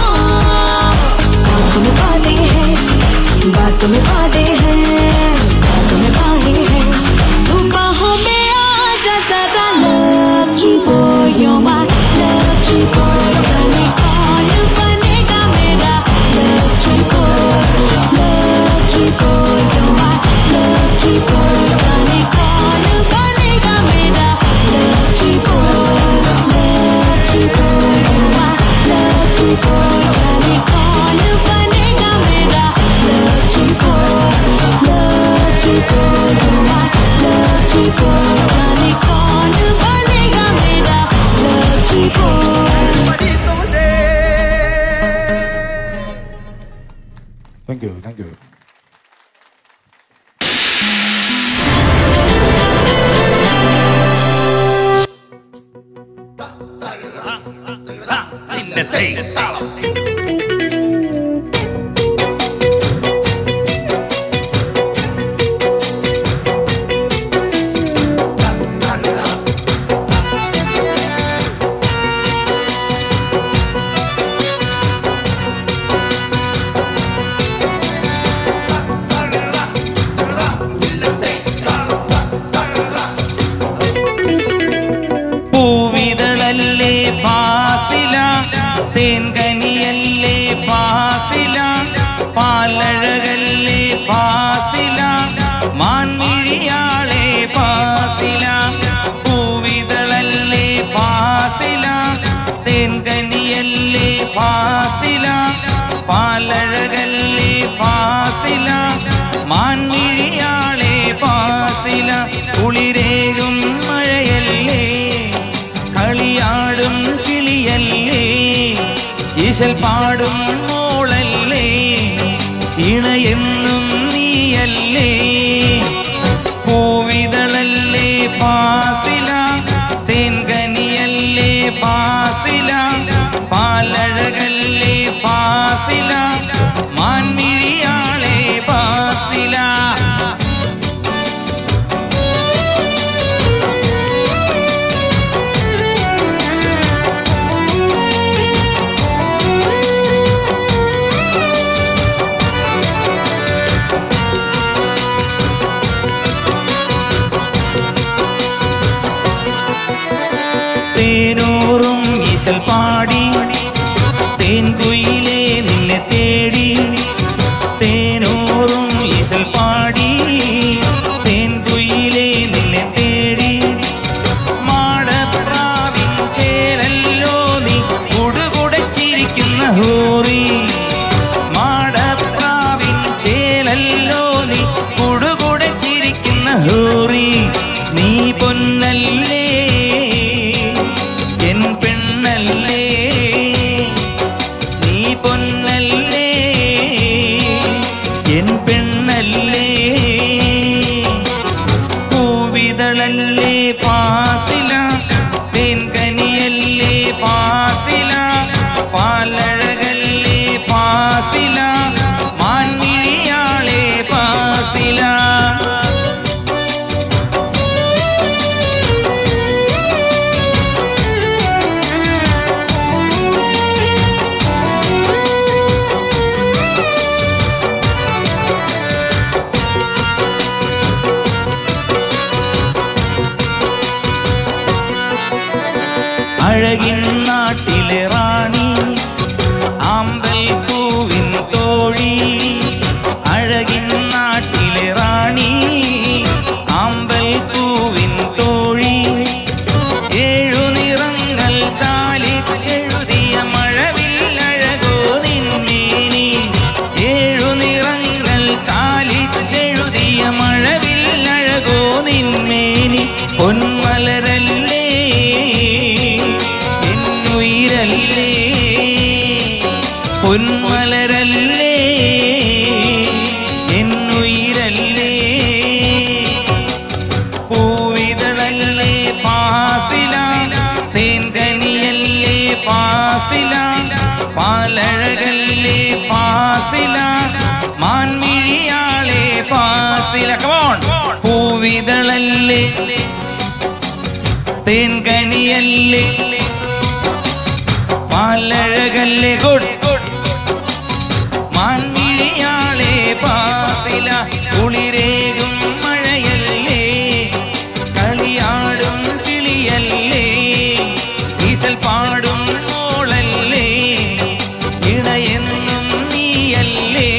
आंखों में बातें हैं बातों में वादे हैं बातों में बाहें हैं तू बाहों में आ जा जरा lucky boy you're my lucky boy जाने कौन बनेगा मेरा lucky boy lucky boy you're my lucky boy जाने कौन बनेगा मेरा lucky boy lucky boy you're my lucky boy जाने कौन बनेगा मेरा lucky boy lucky boy you're my lucky boy जाने कौन बनेगा मेरा lucky boy thank you thank you പൂവിതളല്ലേ ഫാസില തേൻകനിയല്ലേ ഫാസില പാലഴകല്ലേ ഫാസില മാൻമിഴിയാളെ ഫാസില പൂവിതളല്ലേ ഫാസില തേൻകനിയല്ലേ ഫാസില പാലഴകല്ലേ ഫാസില മാൻമിഴിയാളെ ഫാസില കുളിരേകും മഴയല്ലേ കളിയാടും കിളിയല്ലേ ഈശൽ പാടും മോളല്ലേ ഇണയെന്നും നീയല്ലേ പൂവിതളല്ലേ പാസില തേൻകനിയല്ലേ പാസില പാലഴകല്ലേ പാസില മാൻമിഴിയാളെ പാസില തേനൂറും ഈശൽ പാടി തേൻകുയിലേ നിന്നെ തേടി തേനൂറും ഈശൽ പാടി തേൻകുയിലേ നിന്നെ തേടി മാടപ്രാവിൻ ചേലല്ലോ നീ കുടുകുടച്ചിരിക്കുന്ന ഹൂറി മാടപ്രാവിൻ ചേലല്ലോ നീ കുടുകുടച്ചിരിക്കുന്ന ഹൂറി നീ പൊന്നല്ലേ എൻ പെണ്ണല്ലേ നീ പൊന്നല്ലേ എൻ പെണ്ണല്ലേ പൂവിതളല്ലേ പാസില തേൻകനിയല്ലേ പാസില പാലഴകല്ലേ പാസില മാൻമിഴിയാളെ പാസില അഴകിൻ നാട്ടിലെ റാണി ആമ്പൽ പൂവിൻ തോഴി അഴകിൻ നാട്ടിലെ റാണി ആമ്പൽ പൂവിൻ തോഴി തേൻകനിയല്ലേ പാലഴകല്ലേ ഗുഡ് മാൻമിഴിയാളെ പാസില കുളിരേകും മഴയല്ലേ കളിയാടും കിളിയല്ലേ ഈശൽ പാടും മോളല്ലേ ഇണയെന്നും നീയല്ലേ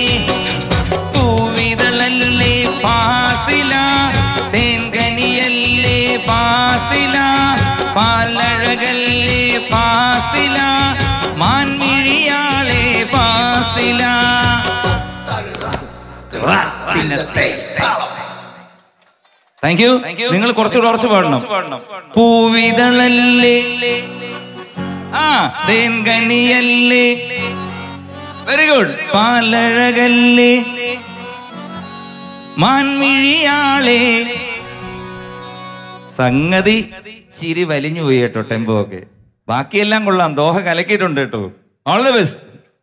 പൂവിതളല്ലേ പാസില തേൻകനിയല്ലേ പാസില പാലഴകല്ലേ പാസില മാൻമിഴിയാളെ പാസില താങ്ക് യു നിങ്ങൾ കുറച്ചുകൂടെ ഉറച്ചു പാടണം പൂവിതളല്ലേ ആ തേൻകനിയല്ലേ വെരി ഗുഡ് പാലഴകല്ലേ മാൻമിഴിയാളെ സംഗതി ചിരി വലിഞ്ഞു പോയി കേട്ടോ ടെമ്പോ ഒക്കെ ബാക്കിയെല്ലാം കൊള്ളാം ദോഹ കലക്കിയിട്ടുണ്ട് കേട്ടോ all the best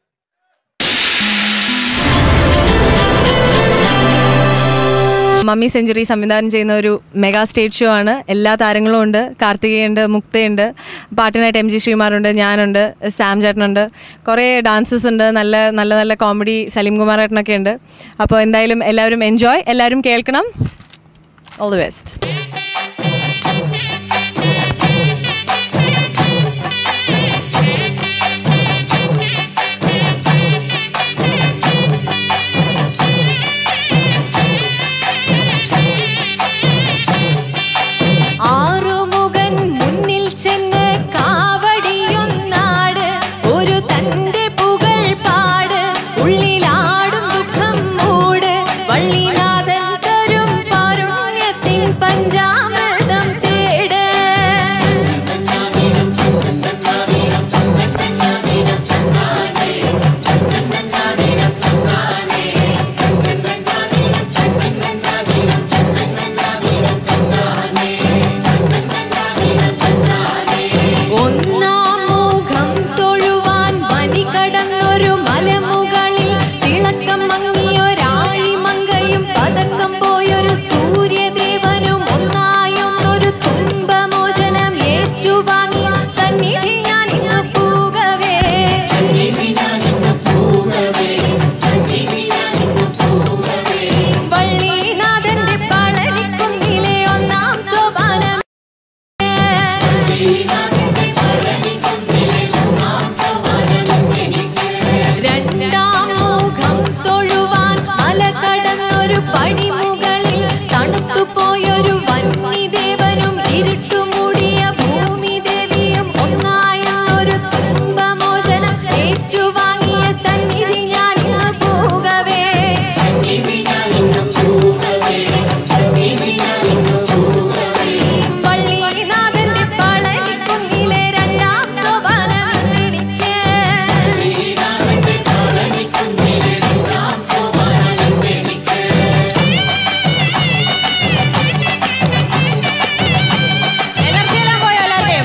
mummy century സംവിധാനം ചെയ്യുന്ന ഒരു മെഗാ സ്റ്റേജ് ഷോ ആണ് എല്ലാ താരങ്ങളും ഉണ്ട് കാർത്തികയുണ്ട് മുക്തയുണ്ട് പാട്ടിനായിട്ട് എം ജി ശ്രീമാറുണ്ട് ഞാനുണ്ട് സാം ചേട്ടനുണ്ട് കുറേ ഡാൻസസ് ഉണ്ട് നല്ല നല്ല നല്ല കോമഡി സലീം കുമാർ ഏട്ടനൊക്കെ ഉണ്ട് അപ്പോൾ എന്തായാലും എല്ലാവരും എൻജോയ് എല്ലാവരും കേൾക്കണം ഓൾ ദി ബെസ്റ്റ് ആറുമുഖൻ മുന്നിൽ ചെന്ന് കാവടിയൊന്നാട് ഒരു തന്റെ പുകൾ പാട് ഉള്ളിലാടും ദുഃഖം മൂട് വള്ളിനാഥൻ തരും പാരുണ്യത്തിൻ പഞ്ചാമൃതം തേട് ഒന്നാം മുഖം തൊഴുവാൻ വനി കടന്നൊരു മലമുകളിൽ തിളക്കം മങ്ങിയൊരാഴിമങ്കയും പതക്കം പോയൊരു സൂര്യദേവനും ഒന്നായൊന്നൊരു തുമ്പമോചനം ഏറ്റുവാങ്ങി സന്നിധി ഞാൻ ഇന്ന് പൂകവേ വള്ളിനാഥന്റെ പളനിക്കുന്നിലെ ഒന്നാം സോപാനം രണ്ടാം മുഖം തൊഴുവാൻ മല കടന്നൊരു പടിമുകളിൽ തണുത്തുപോയൊരു വന്യദേവനും ഇരുട്ടുമൂടിയ ഭൂമി ദേവിയും ഒന്നായ ഒരു തുമ്പമോചനം ഏറ്റുവാങ്ങിയ സന്നിധി ഞാൻ ഇന്ന് പോകവേ വള്ളിനാഥന്റെ പളനിക്കുന്നിലെ രണ്ടാം സോപാനം എനിക്ക് എനർജിയെല്ലാം പോയോ എല്ലാവരുടെയും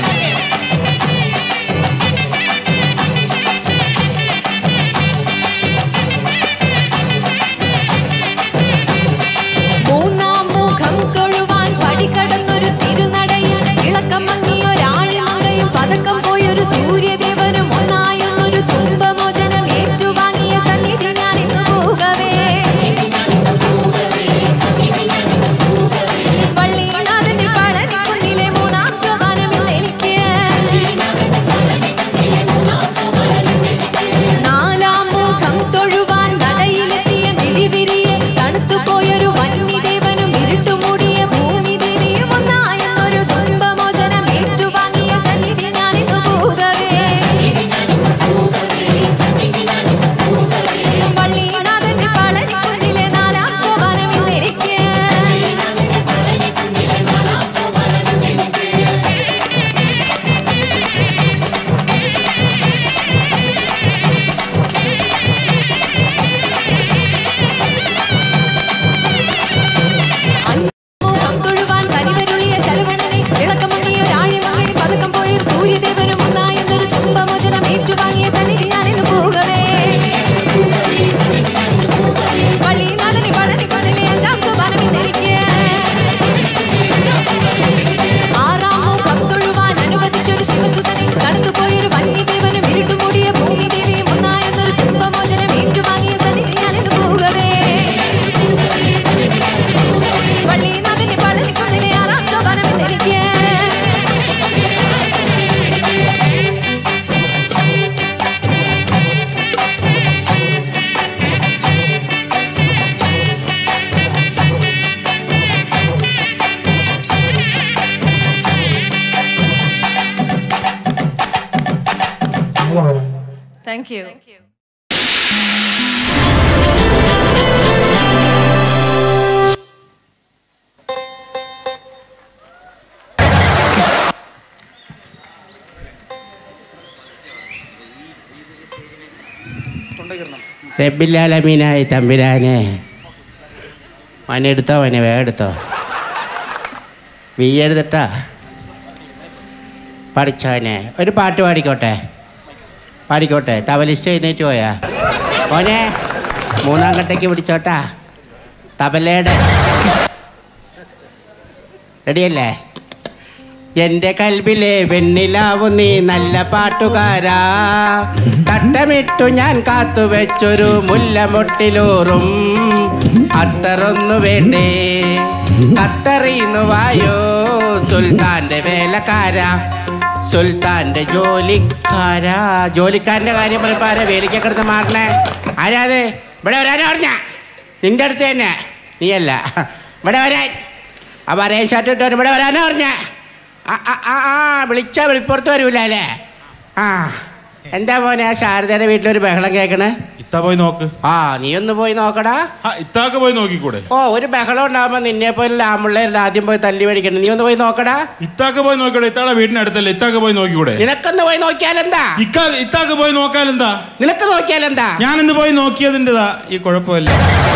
മൂന്നാം മുഖം തൊഴുവാൻ പടിക്കടന്നൊരു തിരുനടയിൽ ഇളക്കം മങ്ങിയൊരാഴിമകയും പതക്കം പോയൊരു സൂര്യദേവനും ഒന്നായൊന്നൊരു തുമ്പമോചനം ഏറ്റുവാങ്ങിയ സന്നിധി ഞാൻ ഇന്ന് പോകവേ പള്ളിനാഥന്റെ പളനിക്കുന്നിലെ മൂന്നാം സോപാനം ഇന്ന് എനിക്ക് നാലാം മുഖം തൊഴുവാൻ നടയിലെത്തിയ മിഴിവിരിയെ തണുത്തുപോയൊരു വന്യദേവനും ഇരുട്ടുമൂടിയ ഭൂമി ദേവിയും ഒന്നായ ഒരു തുമ്പമോചനം ഏറ്റുവാങ്ങിയ സന്നിധി ഞാനിന്ന് താങ്ക് യു റബ്ബില്ലാലമീനായി തമ്പിരാനെ മോനെ എടുത്തോ മോനെ വേഗം എടുത്തോ വീയരുതട്ടാ പഠിച്ചവനെ ഒരു പാട്ട് പാടിക്കോട്ടെ പാടിക്കോട്ടെ തബലിസ്റ്റ് എഴുന്നേറ്റ് പോയാ മോനെ മൂന്നാം കട്ടയ്ക്ക് പിടിച്ചോട്ടാ തബലയുടെ റെഡിയല്ലേ എന്റെ കൽബിലെ വെണ്ണിലാവു നീ നല്ല പാട്ടുകാരാ തട്ടമിട്ടു ഞാൻ കാത്തുവെച്ചൊരു മുല്ലമൊട്ടിലൂറും അത്തറൊന്നു വേണ്ടേ കത്തറിയുന്നു വായോ സുൽത്താന്റെ വേലക്കാര സുൽത്താന്റെ ജോലിക്കാരാ ജോലിക്കാരന്റെ കാര്യം പറയുമ്പോ ആരാ വേലിക്ക കിടന്ന് മാറണേ ആരാ അത് ഇവിടെ വരാനാ പറഞ്ഞ നിന്റെ അടുത്ത് തന്നെ നീയല്ല ഇവിടെ വരാൻ ആ പറയാൻ ഷർട്ട് ഇട്ടോ ഇവിടെ വരാനാ പറഞ്ഞ ആ ആ, ആ ആ വിളിച്ചാ വെളിപ്പുറത്ത് വരൂല അല്ലേ ആ എന്താ മോനെ ആ ശാരദയുടെ വീട്ടിലൊരു ബഹളം കേൾക്കണേ ഇത്ത പോയി നോക്ക് ആ നീ ഒന്ന് പോയി നോക്കടാ ഇത്താക്ക് പോയി നോക്കിക്കൂടെ ഓ ഒരു ബഹളം ഉണ്ടാവുമ്പോ നിന്നെ പോലെ ആമ്പിള്ളേരുടെ ആദ്യം പോയി തല്ലി മേടിക്കണം നീ ഒന്ന് പോയി നോക്കടാ ഇത്താക്ക് പോയി നോക്കിക്കൂടെ ഇത്താടെ വീടിനടുത്തല്ലേ ഇത്താക്ക് പോയി നോക്കിക്കൂടെ നിനക്കൊന്ന് പോയി നോക്കിയാലെന്താ ഇക്ക ഇത്താക്ക് പോയി നോക്കാലെന്താ നിനക്ക് നോക്കിയാലെന്താ ഞാനിന്ന് പോയി നോക്കിയതിൻ്റെതാ ഈ കുഴപ്പമില്ല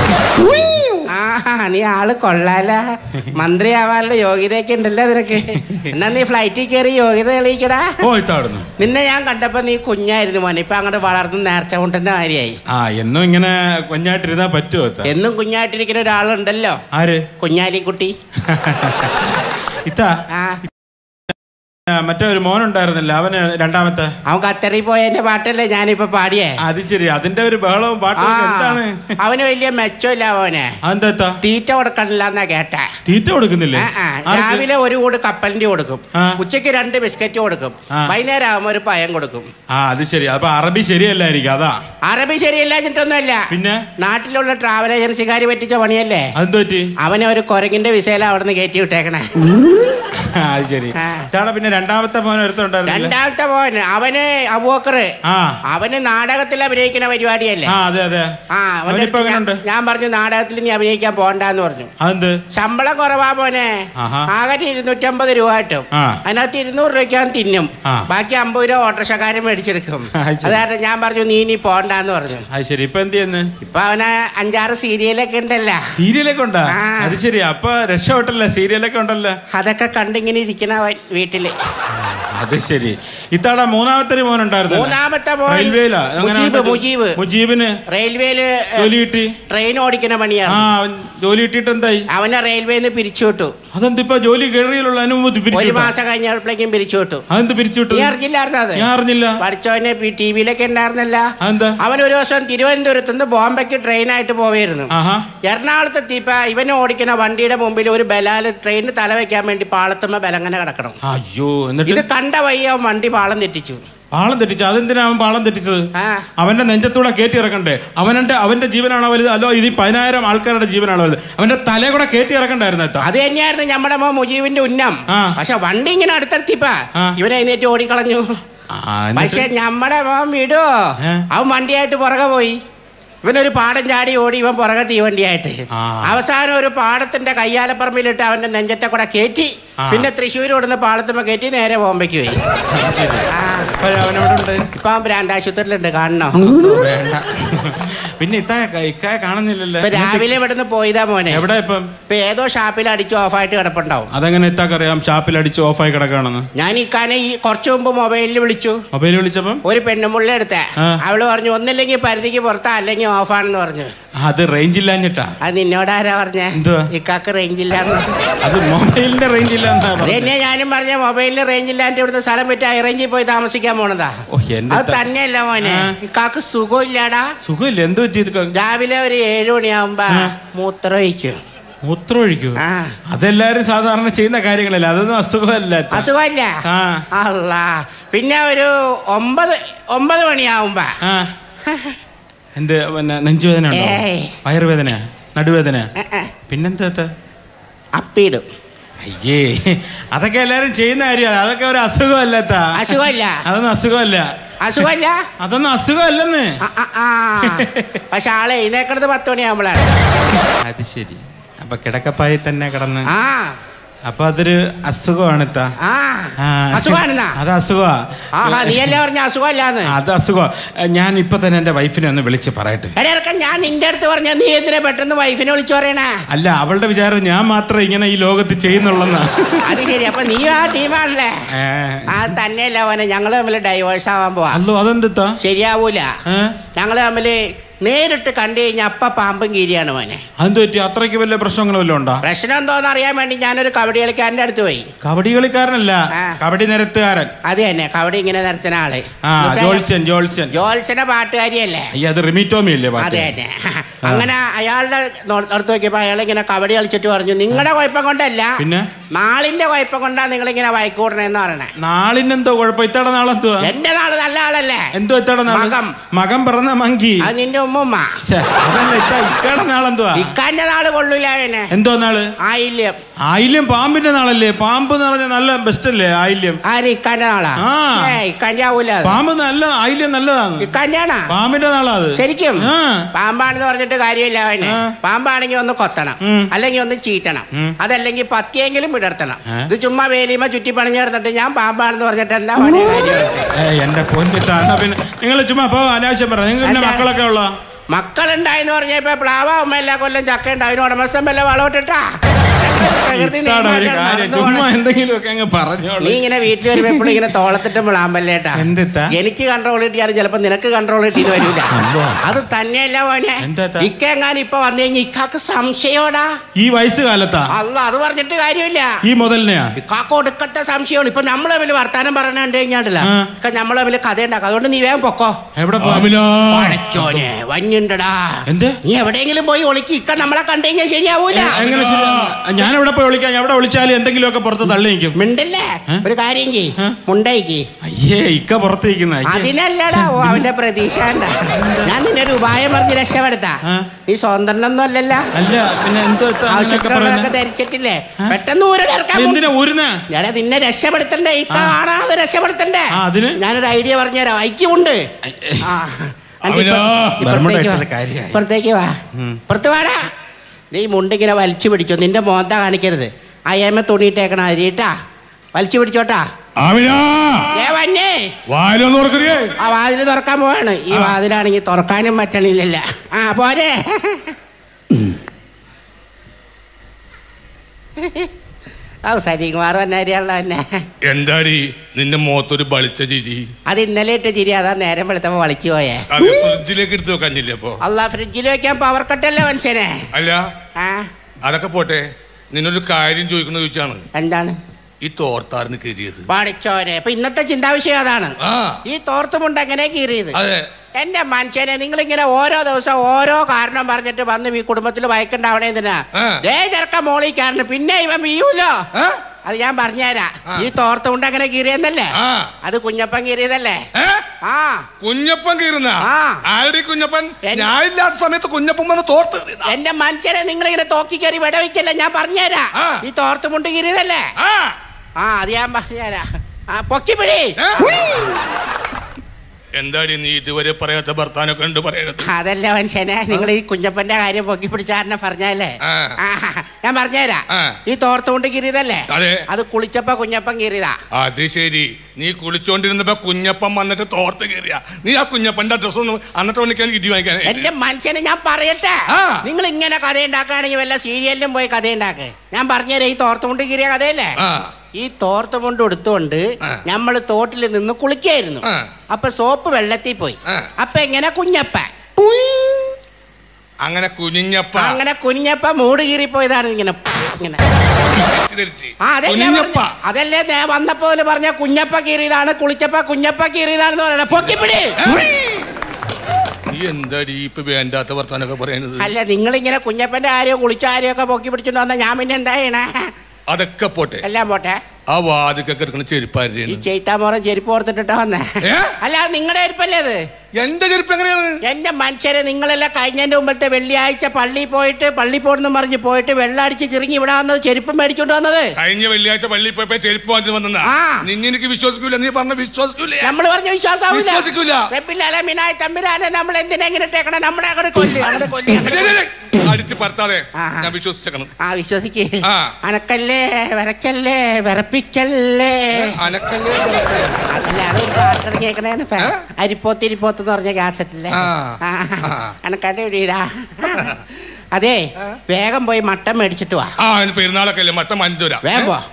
ആ നീ ആള് കൊള്ളാല മന്ത്രിയാവാനുള്ള യോഗ്യതയൊക്കെ ഉണ്ടല്ലോ നിനക്ക് എന്നാ നീ ഫ്ലൈറ്റിൽ കയറി യോഗ്യത തെളിയിക്കടാ ഓ ഇത്താടുന്നു നിന്നെ ഞാൻ കണ്ടപ്പോ നീ കുഞ്ഞായിരുന്നു മോനെ ഇപ്പൊ അങ്ങോട്ട് വളർന്ന് നേർച്ച കൊണ്ടുന്ന കാര്യമായി ആ എന്നും ഇങ്ങനെ കുഞ്ഞായിട്ടിരുന്നാ പറ്റുമോ ഇത്ത? എന്നും കുഞ്ഞായിട്ടിരിക്കുന്ന ഒരാളുണ്ടല്ലോ ആര് കുഞ്ഞാലിക്കുട്ടി ഇത്ത ആ ആ, മറ്റേ ഒരു മോനുണ്ടായിരുന്നില്ല അവന് രണ്ടാമത്തെ അവൻ ഖത്തറിൽ പോയതിന്റെ പാട്ടല്ലേ ഞാനിപ്പോ പാടിയേ അത് ശരി അതിന്റെ ഒരു ബഹളവും പാട്ടും ഒക്കെ എന്താണ് അവന് വലിയ മെച്ചമില്ല അവന് അതെന്താ ഇത്ത? തീറ്റ കൊടുക്കണില്ല എന്നാ കേട്ടെ തീറ്റ കൊടുക്കുന്നില്ലേ ആ, ആ. ആർക്ക്? രാവിലെ ഒരു കൂട് കപ്പലിന്റെ കൊടുക്കും ഉച്ചയ്ക്ക് രണ്ട് ബിസ്ക്കറ്റ് കൊടുക്കും ആ. വൈകുന്നേരം ആകുമ്പോ ഒരു പയം കൊടുക്കും ആ അത് ശരി അപ്പൊ അറബി ശരിയല്ലായിരിക്കും അതാ അറബി ശരിയല്ലാഞ്ഞിട്ടൊന്നുമല്ല പിന്നെ നാട്ടിലുള്ള ട്രാവൽ ഏജൻസിക്കാർ പറ്റിച്ച പണിയല്ലേ അതെന്ത് പറ്റി അവനെ ഒരു കുരങ്ങിന്റെ വിസയില അവിടെ നിന്ന് കയറ്റി വിട്ടേക്കണേ ആ, അത് ശരി ഇത്താടെ പിന്നെ രണ്ടാമത്തെ മോൻ ഒരുത്തുണ്ടായിരുന്നില്ല രണ്ടാമത്തെ മോൻ അവന് അബൂക്കറ് ആ അവന് നാടകത്തിൽ അഭിനയിക്കുന്ന പരിപാടിയല്ലേ ആ അതെ അതെ ആ അവന്റെ അവനിപ്പോ അടുത്ത് ഞാൻ- എങ്ങനുണ്ട്? ഞാൻ പറഞ്ഞു നാടകത്തിൽ നീ അഭിനയിക്കാൻ പോണ്ടെന്ന് പറഞ്ഞു അതെന്ത് ശമ്പളം കുറവാ മോനെ ആഹാ. ആകെ ഇരുന്നൂറ്റമ്പത് രൂപ കിട്ടും ആ. അതിനകത്ത് ഇരുന്നൂറ് രൂപയ്ക്ക് ഞാൻ തിന്നും ആ. ബാക്കി അമ്പത് രൂപ ഓട്ടോഷക്കാരൻ മേടിച്ചെടുക്കും അത് ശരി. അത് കാരണം ഞാൻ പറഞ്ഞു നീ ഇനി പോണ്ടെന്ന് പറഞ്ഞു അത് ശരി ഇപ്പൊ എന്ത് ചെയ്യുന്നു ഇപ്പൊ അവന് അഞ്ചാറ് സീരിയലൊക്കെ ഉണ്ടല്ലോ സീരിയലൊക്കെ ഉണ്ടാ ആ. അത് ശരി അപ്പൊ രക്ഷപ്പെട്ടല്ലേ സീരിയലൊക്കെ ഉണ്ടല്ലോ അതൊക്കെ കണ്ടിങ്ങനെ ഇരിക്കണ അവൻ വീട്ടില് അത് ശരി ഇത്താടെ മൂന്നാമത്തെ ഒരു മോൻ ഉണ്ടായിരുന്നു മൂന്നാമത്തെ മോൻ റെയിൽവേയിലാ അങ്ങനെ മുജീബ് മറ്റേ- മുജീബ് മുജീബിന് റെയിൽവേയില് ജോലി കിട്ടി ട്രെയിൻ ഓടിക്കുന്ന ആ പണിയാണ് അവൻ ജോലി കിട്ടിയിട്ട് എന്തായി അവനെ റെയിൽവേന്ന് പിരിച്ചു വിട്ടു അതെന്തിപ്പോ ജോലി കയറിയുള്ള അനുമതി ഒരു പിരിച്ചു മാസം കഴിഞ്ഞപ്പോഴേക്കും പിരിച്ചു വിട്ടു അതെന്ത് പിരിച്ചു വിട്ടു നീ അറിഞ്ഞില്ലായിരുന്നു അത് ഞാൻ അറിഞ്ഞില്ല പഠിച്ചവനെ ടി വിയിലൊക്കെ ഉണ്ടായിരുന്നല്ല അതെന്താ അവൻ ഒരു ദിവസം തിരുവനന്തപുരത്ത് നിന്ന് ബോംബെക്ക് ട്രെയിനായിട്ട് പോവായിരുന്നു ആഹാ എറണാകുളത്ത് എത്തിയപ്പോ ഇവന് ഓടിക്കുന്ന വണ്ടിയുടെ മുമ്പിൽ ഒരു ബലാല് ട്രെയിനിന് തല വെക്കാൻ വേണ്ടി പാളത്തുമ്മ ബലങ്ങനെ കിടക്കണം അയ്യോ എന്നിട്ട് ഇത് കണ്ട വയ്യ അവൻ വണ്ടി പാളം തെറ്റിച്ചു പാളം തെറ്റിച്ചു അതെന്തിനാ അവൻ പാളം തെറ്റിച്ചത് ആ അവന്റെ നെഞ്ചത്തൂടെ കയറ്റി ഇറക്കണ്ടേ അവന്റെ അവന്റെ ജീവനാണോ വലുത് അതോ ഇത് ഈ പതിനായിരം ആൾക്കാരുടെ ജീവനാണോ വലുത് അവന്റെ തലേ കൂടെ കയറ്റി ഇറക്കണ്ടായിരുന്നു എത്താ അത് തന്നെയായിരുന്നു നമ്മുടെ മോ മുജീബിന്റെ ഉന്നം ആ. പക്ഷെ വണ്ടി ഇങ്ങനെ അടുത്തെത്തിപ്പാ ആ. ഇവനെ എഴുന്നേറ്റ് ഓടിക്കളഞ്ഞു ആ, എന്നിട്ട്? പക്ഷെ നമ്മുടെ മോൻ വിടോ ഏ? അവൻ വണ്ടിയായിട്ട് പുറകെ പോയി ഇവനൊരു പാടം ചാടി ഓടി ഇവൻ പുറകെ തീവണ്ടിയായിട്ട് ആ. അവസാനം ഒരു പാടത്തിന്റെ കയ്യാലപ്പറമ്പിലിട്ട് അവന്റെ നെഞ്ചത്തെ കൂടെ കയറ്റി ആ. പിന്നെ തൃശ്ശൂർ കൊടുന്ന് പാളത്തുമ്പോ കയറ്റി നേരെ ബോംബെക്ക് പോയി അത് ശരി ആ. അപ്പൊ അവനവിടെ ഉണ്ട് ഇപ്പൊ അവൻ ഭ്രാന്താശുപത്രിയിലുണ്ട് കാണണോ വേണ്ട പിന്നെ ഇത്തായ ഇക്കായ കാണുന്നില്ലല്ലോ ഇപ്പൊ രാവിലെ ഇവിടുന്ന് പോയതാ മോനെ എവിടെ ഇപ്പം ഇപ്പൊ ഏതോ ഷാപ്പിൽ അടിച്ച് ഓഫായിട്ട് കിടപ്പുണ്ടാവും അതെങ്ങനെ ഇത്താക്കറിയാം ഷാപ്പിൽ അടിച്ച് ഓഫായി കിടക്കുകയാണെന്ന് ഞാൻ ഇക്കാനെ ഈ കുറച്ചു മുമ്പ് മൊബൈലിൽ വിളിച്ചു മൊബൈൽ വിളിച്ചപ്പം ഒരു പെണ്ണുമുള്ള എടുത്തേ ആ. അവള് പറഞ്ഞു ഒന്നില്ലെങ്കിൽ പരിധിക്ക് പുറത്താ അല്ലെങ്കിൽ ഓഫാണെന്ന് പറഞ്ഞു അത് റേഞ്ച് ഇല്ലാഞ്ഞിട്ടാ അത് നിന്നോട് ആരാ പറഞ്ഞേ എന്തുവാ? ഇക്കാക്ക് റേഞ്ച് ഇല്ലാന്ന് അത് മൊബൈലിന്റെ റേഞ്ച് ഇല്ല എന്നാ അത് തന്നെ ഞാനും പറഞ്ഞ മൊബൈലിന് റേഞ്ച് ഇല്ലാണ്ട് ഇവിടുന്ന് സ്ഥലം വിറ്റ് ഹൈ റേഞ്ചിൽ പോയി താമസിക്കാൻ പോണതാ ഓ എന്റെ അത് തന്നെയല്ല മോനെ ഇക്കാക്ക് സുഖമില്ലാടാ സുഖമില്ല എന്ത് പറ്റി ഇത് രാവിലെ ഒരു ഏഴു മണിയാവുമ്പോ മൂത്രം ഒഴിക്കും മൂത്രം ഒഴിക്കൂ ആ അതെല്ലാരും സാധാരണ ചെയ്യുന്ന കാര്യങ്ങളല്ല അതൊന്നും അസുഖമല്ല ഇത്ത. അസുഖമില്ല ആ അല്ല പിന്നെ ഒരു ഒമ്പത് ഒമ്പത് മണിയാവുമ്പോ ആ എന്ത് പിന്നെ നെഞ്ചുവേദന ഉണ്ടോ ഏയ്. വയറുവേദന നടുവേദന ഏ, ഏ, പിന്നെന്താ ഇത്ത? അപ്പിയിടും അയ്യേ അതൊക്കെ എല്ലാരും ചെയ്യുന്ന കാര്യമാണ് അതൊക്കെ ഒരു അസുഖമല്ല ഇത്ത. അസുഖമില്ല അതൊന്നും അസുഖമല്ല അസുഖമല്ല അതൊന്നും അസുഖമല്ലെന്ന് ആ പക്ഷെ ആളെ എഴുന്നേക്കണത് പത്ത് മണിയാകുമ്പോഴാണ് അത് ശരി അപ്പൊ കിടക്കപ്പായി തന്നെ കിടന്ന് ആ അപ്പൊ അതൊരു അസുഖമാണ് ഇത്താ. ആ ആ, അസുഖാണെന്നാ? അത് അസുഖമാ ആഹാ നീയല്ലേ പറഞ്ഞ അസുഖമല്ലാന്ന് അത് അസുഖം ഞാൻ ഇപ്പൊ തന്നെ എന്റെ വൈഫിനെ ഒന്ന് വിളിച്ച് പറയട്ടെ എടാ ഇറക്കം ഞാൻ നിന്റെ അടുത്ത് പറഞ്ഞ നീ എന്തിനാ പെട്ടെന്ന് വൈഫിനെ വിളിച്ചു പറയണേ അല്ല അവളുടെ വിചാരം ഞാൻ മാത്രമേ ഇങ്ങനെ ഈ ലോകത്ത് ചെയ്യുന്നുള്ളെന്നാ അത് ശരി അപ്പൊ നീ ആ ടീമാണല്ലേ ഏ. ആ തന്നെയല്ല അവനെ ഞങ്ങള് തമ്മിൽ ഡൈവേഴ്സ് ആവാൻ പോവാ അല്ലോ അതെന്താ ശരിയാവൂല ഞങ്ങള് തമ്മില് നേരിട്ട് കണ്ടു കഴിഞ്ഞാൽ അപ്പ പാമ്പും കീരിയാണ് മോനെ അതെന്ത് പറ്റി അത്രയ്ക്ക് വലിയ പ്രശ്നങ്ങൾ വല്ലതും ഉണ്ടോ പ്രശ്നം എന്തോന്ന് അറിയാൻ വേണ്ടി ഞാനൊരു കബഡി കളിക്കാരന്റെ അടുത്ത് പോയി കബഡി കളിക്കാരനല്ല കബഡി നിരത്തുകാരൻ അത് തന്നെ കബഡി ഇങ്ങനെ നടത്തുന്ന ആള് ആ ജോത്സ്യൻ ജോത്സ്യൻ ജോത്സന പാട്ടുകാരിയല്ലേ അയ്യ അത് റിമിറ്റോമി അല്ലേ പാട്ട്? അതെ തന്നെ അങ്ങനെ അയാളുടെ നോ- അടുത്ത് നോക്കിയപ്പോ അയാൾ ഇങ്ങനെ കബഡി കളിച്ചിട്ട് പറഞ്ഞു നിങ്ങളുടെ കുഴപ്പം കൊണ്ടല്ല പിന്നെ നാളിന്റെ കുഴപ്പം കൊണ്ടാ നിങ്ങൾ ഇങ്ങനെ വൈക്കൂടണെന്ന് പറയണേ നാളിനെന്തോ കുഴപ്പം ഇത്തട നാളെന്തുവാ എന്റെ നാള് നല്ല ആളല്ലേ എന്തോ ഇത്തട നാള് മകം. മകൻ പിറന്ന മങ്കി അത് നിന്റെ ഉമ്മുമ്മ ശ്ശെ, അതല്ല ഇത്ത ഇക്കയുടെ നാളെന്തുവാ ഇക്കാന്റെ നാള് കൊള്ളൂല അവന് എന്തോ നാള് ആയില്യം ആയില്യം പാമ്പിന്റെ നാളല്ലേ പാമ്പ് എന്ന് പറഞ്ഞാൽ നല്ല ബെസ്റ്റ് അല്ലേ ആയില്യം ആര് ഇക്കാന്റെ നാളാ ആ. ഏ ഇക്കാന്റെ ആവൂല അത്. പാമ്പ് നല്ല ആയില്യം നല്ലതാണ് ഇക്കാന്റെ ആണാ പാമ്പിന്റെ നാളാ അത് ശരിക്കും ആ. പാമ്പാണെന്ന് പറഞ്ഞിട്ട് കാര്യമില്ല അവന് പാമ്പാണെങ്കിൽ ഒന്ന് കൊത്തണം അല്ലെങ്കിൽ ഒന്ന് ചീറ്റണം അതല്ലെങ്കിൽ പത്തിയെങ്കിലും വിടർത്തണം ഇത് ചുമ്മാ വേലിയുമ്പോ ചുറ്റി പണിഞ്ഞ് കിടന്നിട്ട് ഞാൻ പാമ്പാണെന്ന് പറഞ്ഞിട്ട് എന്താ അവന് കാര്യം ഏയ് എന്റെ പൊന്നിട്ടാ എന്നാ പിന്നെ നിങ്ങൾ ചുമ്മാ പോ അനാവശ്യം പറ നിങ്ങൾ പിന്നെ അല്ല. മക്കളൊക്കെ ഉള്ള മക്കളുണ്ടായെന്ന് പറഞ്ഞപ്പോ പ്ലാവ ഉമ്മ എല്ലാ കൊല്ലം ചക്ക ഉണ്ട് അതിന് ഉടമസ്ഥൻ വല്ല വളമിട്ടിട്ടാ പ്രകൃതി ഇത്താടെ ഒരു നിയമമായിട്ടാണ് കാര്യം നടന്നു ചുമ്മാ പോണത്. എന്തെങ്കിലും ഒക്കെ അങ്ങ് പറഞ്ഞോളൂ നീ ഇങ്ങനെ വീട്ടിൽ വരുമ്പോ എപ്പോഴും ഇങ്ങനെ തോളത്തിട്ട് വിളാമ്പല്ലേട്ടാ എന്തിത്താ? എനിക്ക് കൺട്രോൾ കിട്ടിയാലും ചിലപ്പോ നിനക്ക് കൺട്രോൾ കിട്ടിയെന്ന് വരില്ല അത് തന്നെയല്ല മോനെ എന്താ ഇക്ക എങ്ങാനും ഇപ്പൊ വന്നു കഴിഞ്ഞാൽ ഇക്കാക്ക് സംശയോടാ ഈ വയസ്സ് കാലത്താ അല്ല അത് പറഞ്ഞിട്ട് കാര്യമില്ല ഈ മുതലിനെയാ ഇക്കാക്ക് ഒടുക്കത്തെ സംശയമാണ് ഇപ്പൊ നമ്മൾ തമ്മിൽ വർത്താനം പറയണ കഴിഞ്ഞാണ്ടല്ല ഇക്ക നമ്മൾ തമ്മിൽ കഥ ഉണ്ടാക്കും അതുകൊണ്ട് നീ വേഗം പൊക്കോ എവിടെ പടച്ചോനെ വഞ്ഞുണ്ടടാ എന്ത് നീ എവിടെയെങ്കിലും പോയി ഒളിക്ക് ഇക്ക നമ്മളെ കണ്ടു കഴിഞ്ഞാൽ ശരിയാവൂല എങ്ങനെ ശരി ഞാൻ എവിടെ പോയി വിളിക്കാം എവിടെ വിളിച്ചാലും എന്തെങ്കിലുമൊക്കെ പുറത്ത് തള്ളി നിൽക്കും മിണ്ടല്ലേ ഒരു കാര്യം ചെയ് മുണ്ടയിക്ക് അയ്യേ ഇക്ക പുറത്തേക്കുന്ന അതിനല്ലടാ ഓ അവന്റെ പ്രതീക്ഷ കണ്ട. ഞാൻ നിന്നെ ഒരു ഉപായം പറഞ്ഞ് രക്ഷപ്പെടുത്താ നീ സ്വതന്ത്രനൊന്നും അല്ലല്ല അല്ല പിന്നെ എന്തോ ഇത്ത അങ്ങനെയൊക്കെ ആവശ്യത്തിനുള്ളതൊക്കെ പറയുന്നെ? ധരിച്ചിട്ടില്ലേ പെട്ടെന്ന് ഊരിടക്കാൻ എന്തിനാ ഊരുന്നെ? ഞാൻ നിന്നെ രക്ഷപ്പെടുത്തണ്ടേ ഇക്ക കാണാതെ രക്ഷപ്പെടുത്തണ്ടേ ആ, അതിന്? ഞാനൊരു ഐഡിയ പറഞ്ഞുതരാം ഐക്യമുണ്ട് ആ അണ്ടി അവനോ, ഇപ്പുറത്തേക്ക് ബർമുഡ വാ. ഇട്ടത് കാര്യായി. ഇപ്പുറത്തേക്ക് വാ പുറത്ത് വാടാ നീ മുണ്ടിങ്ങനെ വലിച്ചു പിടിച്ചോ നിന്റെ മോന്ത കാണിക്കരുത് അയ്യമ്മ തുണിയിട്ടേക്കണ അരിട്ടാ വലിച്ചു പിടിച്ചോട്ടാ ദേ വന്നേ വായിലൊന്നും ഓർക്കറിയേ ആ വാതിൽ തുറക്കാൻ പോവാണ് ഈ വാതിലാണെങ്കിൽ തുറക്കാനും പറ്റണില്ലല്ല ആ പോരെ ഓ സരികുമാർ വന്നാരിയാണല്ലോ എന്നെ എന്താടി നിന്റെ മുഖത്തൊരു ബളിച്ച ചിരി അത് ഇന്നലെ ഇട്ട ചിരി അതാ നേരം വെളുത്തപ്പോ വളിച്ചു പോയേ അത് ഫ്രിഡ്ജിലേക്ക് എടുത്ത് വെക്കാഞ്ഞില്ലേ അപ്പൊ അല്ല ഫ്രിഡ്ജിൽ വെക്കാൻ പവർ കട്ടല്ലേ മനുഷ്യനെ അല്ല ആ അതൊക്കെ പോട്ടെ നിന്നൊരു കാര്യം ചോദിക്കണ ചോദിച്ചാണ് എന്താണ് ഈ തോർത്താറിന് കയറിയത് പഠിച്ചോനെ അപ്പൊ ഇന്നത്തെ ചിന്താവിഷയം അതാണ് ആ ഈ തോർത്തുമുണ്ട് എങ്ങനെ കീറിയത് അതെ എന്റെ മനുഷ്യനെ നിങ്ങളിങ്ങനെ ഓരോ ദിവസം ഓരോ കാരണം പറഞ്ഞിട്ട് വന്ന് ഈ കുടുംബത്തിൽ വയക്കുണ്ടാവണേ എന്തിനാ ദേ ചെറുക്ക മോളി കാരണം പിന്നെ ഇവൻ വീയൂലോ അത് ഞാൻ പറഞ്ഞുതരാം ഈ തോർത്തുമുണ്ട് എങ്ങനെ കീറിയെന്നല്ലേ അത് കുഞ്ഞപ്പൻ കീറിയതല്ലേ ആ കുഞ്ഞപ്പൻ കീറുന്ന ആ. ആരുടെ കുഞ്ഞപ്പൻ ഞാൻ ഇല്ലാത്ത സമയത്ത് കുഞ്ഞപ്പൻ വന്ന് തോർത്ത് കീറിയതാ. എന്റെ മനുഷ്യനെ നിങ്ങൾ ഇങ്ങനെ തോക്കി കയറി വിടവിക്കല്ലേ ഞാൻ പറഞ്ഞുതരാം ഈ തോർത്തുമുണ്ട് കീറിയതല്ലേ ആ അത് ഞാൻ പറഞ്ഞുതരാം ആ പൊക്കിപ്പിടി എന്താടി നീ ഇതുവരെ പറയാത്ത ഭർത്താനൊക്കെ ഉണ്ട് പറയണത് അതല്ല മനുഷ്യനെ നിങ്ങൾ ഈ കുഞ്ഞപ്പന്റെ കാര്യം പൊക്കി പിടിച്ചാരനെ പറഞ്ഞല്ലേ ആ. ആ, ഞാൻ പറഞ്ഞുതരാം ആ. ഈ തോർത്തുകൊണ്ട് കീറിയതല്ലേ അതെ അത് കുളിച്ചപ്പോ കുഞ്ഞപ്പൻ കീറിയതാ അത് ശരി നീ കുളിച്ചോണ്ടിരുന്നപ്പോ കുഞ്ഞപ്പൻ വന്നിട്ട് തോർത്ത് കയറിയ നീ ആ കുഞ്ഞപ്പന്റെ അഡ്രസ് ഒന്ന് അന്നത്തെ മണിക്കാൻ ഇടി വാങ്ങിക്കാൻ എന്റെ മനുഷ്യനെ ഞാൻ പറയട്ടെ നിങ്ങൾ ഇങ്ങനെ കഥ ഉണ്ടാക്കുകയാണെങ്കിൽ വല്ല സീരിയലിലും പോയി കഥ ഉണ്ടാക്ക് ഞാൻ പറഞ്ഞുതരാം ഈ തോർത്തുകൊണ്ട് കീറിയ കഥയല്ലേ ഈ തോർത്തുമുണ്ട് എടുത്തുകൊണ്ട് നമ്മൾ തോട്ടിൽ നിന്ന് കുളിക്കായിരുന്നു അപ്പൊ സോപ്പ് വെള്ളത്തിൽ പോയി അപ്പൊ എങ്ങനെ കുഞ്ഞപ്പ അങ്ങനെ കുഞ്ഞപ്പ അങ്ങനെ കുഞ്ഞപ്പ മൂട് കീറിപ്പോയതാണ് ഇങ്ങനെ ഇങ്ങനെ ആ, അതല്ലേ കുഞ്ഞപ്പ. പറഞ്ഞെ. അതല്ലേ ഞാൻ വന്നപ്പോ ഓല് പറഞ്ഞ കുഞ്ഞപ്പ കീറിയതാണ് കുളിച്ചപ്പ കുഞ്ഞപ്പ കീറിയതാണെന്ന് പറയണ പൊക്കിപ്പിടി നീ എന്താടി ഇപ്പൊ വേണ്ടാത്ത വർത്താനൊക്കെ പറയണത് അല്ല നിങ്ങൾ ഇങ്ങനെ കുഞ്ഞപ്പന്റെ ആരെയോ കുളിച്ച ആരെയോ ഒക്കെ പൊക്കി പിടിച്ചിട്ട് വന്ന ഞാൻ പിന്നെ എന്താ ചെയ്യണേ അതൊക്കെ പോട്ടെ എല്ലാം പോട്ടെ ആ വാതിക്കൊക്കെ എടുക്കണ ഈ ചെരുപ്പാരുടെ ചെയ്ത്താമോറം ചെരുപ്പ് ഓർത്തിട്ടാ വന്നേ അല്ല നിങ്ങളുടെ ചെരുപ്പല്ലേ അത് എന്റെ ചെരുപ്പ് എങ്ങനെയാണ് എന്റെ മനുഷ്യരെ നിങ്ങളെല്ലാം കഴിഞ്ഞതിന്റെ മുമ്പത്തെ വെള്ളിയാഴ്ച പള്ളി പോയിട്ട് പള്ളി പോണെന്ന് പറഞ്ഞ് പോയിട്ട് വെള്ളടിച്ച് ചിറങ്ങി ഇവിടെ വന്നത് ചെരുപ്പ് മേടിച്ചോണ്ട് വന്നത് കഴിഞ്ഞ വെള്ളിയാഴ്ച പള്ളിയിൽ പോയപ്പോ ചെരുപ്പ് വാങ്ങിച്ചു വന്നാ ആ. നിന്നെ എനിക്ക് വിശ്വസിക്കൂല നീ പറഞ്ഞ വിശ്വസിക്കൂല നമ്മൾ പറഞ്ഞ വിശ്വാസമാവില്ല വിശ്വസിക്കൂല. റബ്ബിൽ അലമിനായ തമ്പുരാനെ നമ്മൾ എന്തിനാ ഇങ്ങനെ ഇട്ടേക്കണം നമ്മുടെ അങ്ങോട്ട് കൊല്ല് അങ്ങോട്ട് കൊല്ല് ഡേയ്, ഡേയ്, ഡേയ്. അടിച്ച് പറത്താതെ ഞാൻ വിശ്വസിച്ചേക്കണം ആ വിശ്വസിക്ക് ആ. അനക്കല്ലേ വരക്കല്ലേ വിറപ്പിക്കല്ലേ അനക്കല്ലേ അതല്ല അതൊരു പാട്ട് കേൾക്കണേ അരിപ്പോത്ത് ഇരിപ്പോത്ത് എന്ന് പറഞ്ഞ കാസറ്റില്ലേ ആ. അനക്കാന്റെ വീടാ അതെ വേഗം പോയി മട്ടൻ മേടിച്ചിട്ട് വാ ആ അതിന് പെരുന്നാളൊക്കെ അല്ലേ മട്ടം മഞ്ചൂര വേഗം പോ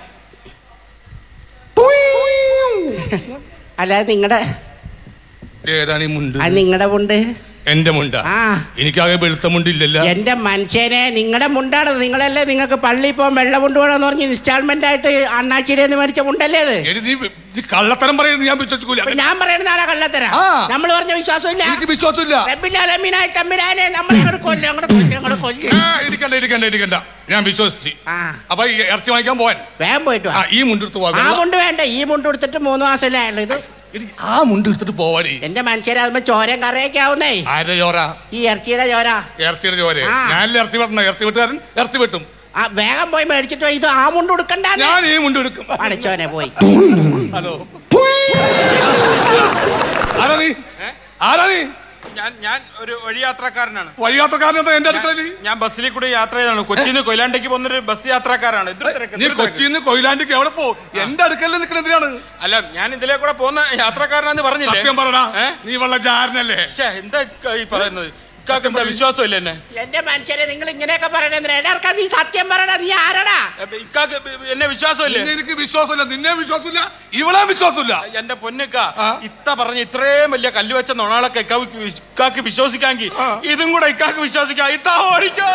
അല്ലാതെ നിങ്ങളുടെ ഏതാണ് ഈ മുണ്ട് അത് നിങ്ങളുടെ മുണ്ട് എന്റെ മുണ്ട ആ എനിക്കാകെ വെളുത്ത മുണ്ടില്ലല്ലോ എന്റെ മനുഷ്യനെ നിങ്ങളുടെ മുണ്ടാണ് നിങ്ങളല്ലേ നിങ്ങൾക്ക് പള്ളി പോകാൻ വെള്ളം കൊണ്ടുപോകണമെന്ന് പറഞ്ഞ് ഇൻസ്റ്റാൾമെന്റ് ആയിട്ട് അണ്ണാച്ചിയുടെ നിന്ന് മേടിച്ച മുണ്ടല്ലേ അത് എടി, നീ നീ കള്ളത്തരം പറയുന്നത് ഞാൻ വിശ്വസിക്കൂല അപ്പൊ ഞാൻ പറയുന്നതാണ് കള്ളത്തര ആ. നമ്മൾ പറഞ്ഞ വിശ്വാസമില്ല എനിക്ക് വിശ്വാസമില്ല റബ്ബിൽ അലമീനായ തമ്പുരാനെ നമ്മൾ അങ്ങോട്ട് കൊല്ലും അങ്ങോട്ട് കൊല്ലും അങ്ങോട്ട് കൊല്ലും ആ, ഇരിക്കണ്ട ഇരിക്കണ്ട ഇരിക്കണ്ട ഞാൻ വിശ്വസിച്ച് അപ്പൊ ഈ ഇറച്ചി വാങ്ങിക്കാൻ പോവാൻ വേഗം പോയിട്ട് വാ ആ, ഈ മുണ്ടെടുത്ത് പോവാ ആ വെള്ള- മുണ്ട് വേണ്ട ഈ മുണ്ട് എടുത്തിട്ട് മൂന്ന് മാസമല്ലേ ആയുള്ളൂ ഇത് ആ മുണ്ട് എടുത്തിട്ട് പോവാടി എന്റെ മനുഷ്യരെ അതുമ്പോ ചോരയും കറിയൊക്കെ ആവുന്നേ ആരുടെ ചോര ഈ ഇറച്ചിയുടെ ചോര ഇറച്ചിയുടെ ചോര ആ. ഞാനല്ലേ ഇറച്ചി വെട്ടണം ഇറച്ചി വെട്ടുകാരൻ ഇറച്ചി വെട്ടും ആ വേഗം പോയി മേടിച്ചിട്ട് വാ. ഇത് ആ മുണ്ട് എടുക്കണ്ട ഞാൻ ഈ മുണ്ട് എടുക്കും അടച്ചോനെ പോയി ഹലോ ആരാ നീ ആരാ നീ ഞാൻ ഞാൻ ഒരു വഴിയാത്രക്കാരനാണ് വഴിയാത്രക്കാരൻ എന്താ എന്റെ അടുക്കളയിൽ ഞാൻ ബസ്സിൽ കൂടെ യാത്ര ചെയ്താണ് കൊച്ചിയിൽ നിന്ന് കൊയിലാണ്ടേക്ക് പോകുന്നൊരു ബസ് യാത്രക്കാരാണ് ഇത്ര തിരക്ക്, നീ ഇത്ര തിരക്ക്. കൊച്ചിന്ന് കൊയിലാണ്ടിക്ക് എവിടെ പോ എന്റെ അടുക്കലിൽ നിൽക്കുന്ന എന്തിനാണ് അല്ല ഞാൻ ഇതിലെ കൂടെ പോകുന്ന യാത്രക്കാരനാന്ന് പറഞ്ഞില്ലേ സത്യം പറടാ നീ വെള്ള ജാരനല്ലേ ശ്ശേ, എന്താ ഇക്ക ഈ പറയുന്നത് ഇക്കാക്ക് എന്താ വിശ്വാസമില്ല എന്നെ എന്റെ മനുഷ്യരെ നിങ്ങൾ ഇങ്ങനെയൊക്കെ പറയണേ എടർക്കാ നീ സത്യം പറയടാ നീ ആരടാ ഇക്കാക്ക് എന്നെ വിശ്വാസമില്ലേ നിന്നെ എനിക്ക് വിശ്വാസമില്ല നിന്നെ വിശ്വാസമില്ല ഇവളെ വിശ്വാസമില്ല എന്റെ പൊന്നിക്ക ഇത്ത പറഞ്ഞ ഇത്രയും വലിയ കല്ല് വെച്ച നൊണാളൊക്കെ ഇക്കാക്ക് വിശ്- ഇക്കാക്ക് വിശ്വസിക്കാമെങ്കിൽ ഇതും കൂടെ ഇക്കാക്ക് വിശ്വസിക്കാം ഇത്താ ഓടിക്കോ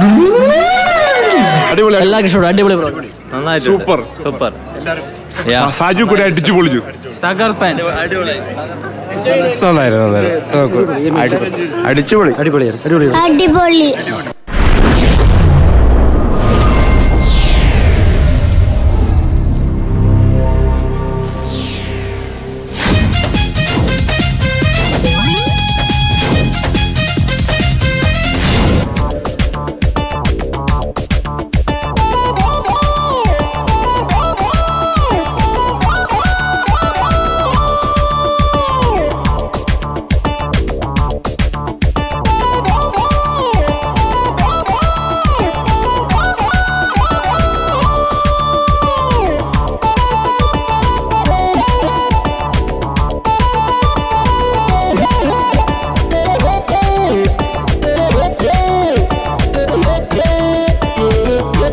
അടിപൊളി എല്ലാവർക്കും ഇഷ്ടപ്പെട്ടു അടിപൊളി പ്രോഗ്രാം നന്നായിട്ട് സൂപ്പർ സൂപ്പർ സാജു കൂടെ അടിച്ചു പൊളിച്ചു തകർപ്പൻ നന്നായിരുന്നു നന്നായിരുന്നു അടിച്ചുപൊളി അടിപൊളി അടിപൊളി അടിപൊളി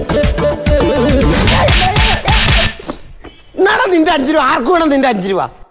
എന്നാടാ നിന്റെ അഞ്ചു രൂപ ആർക്ക് വേണം നിന്റെ അഞ്ചു രൂപ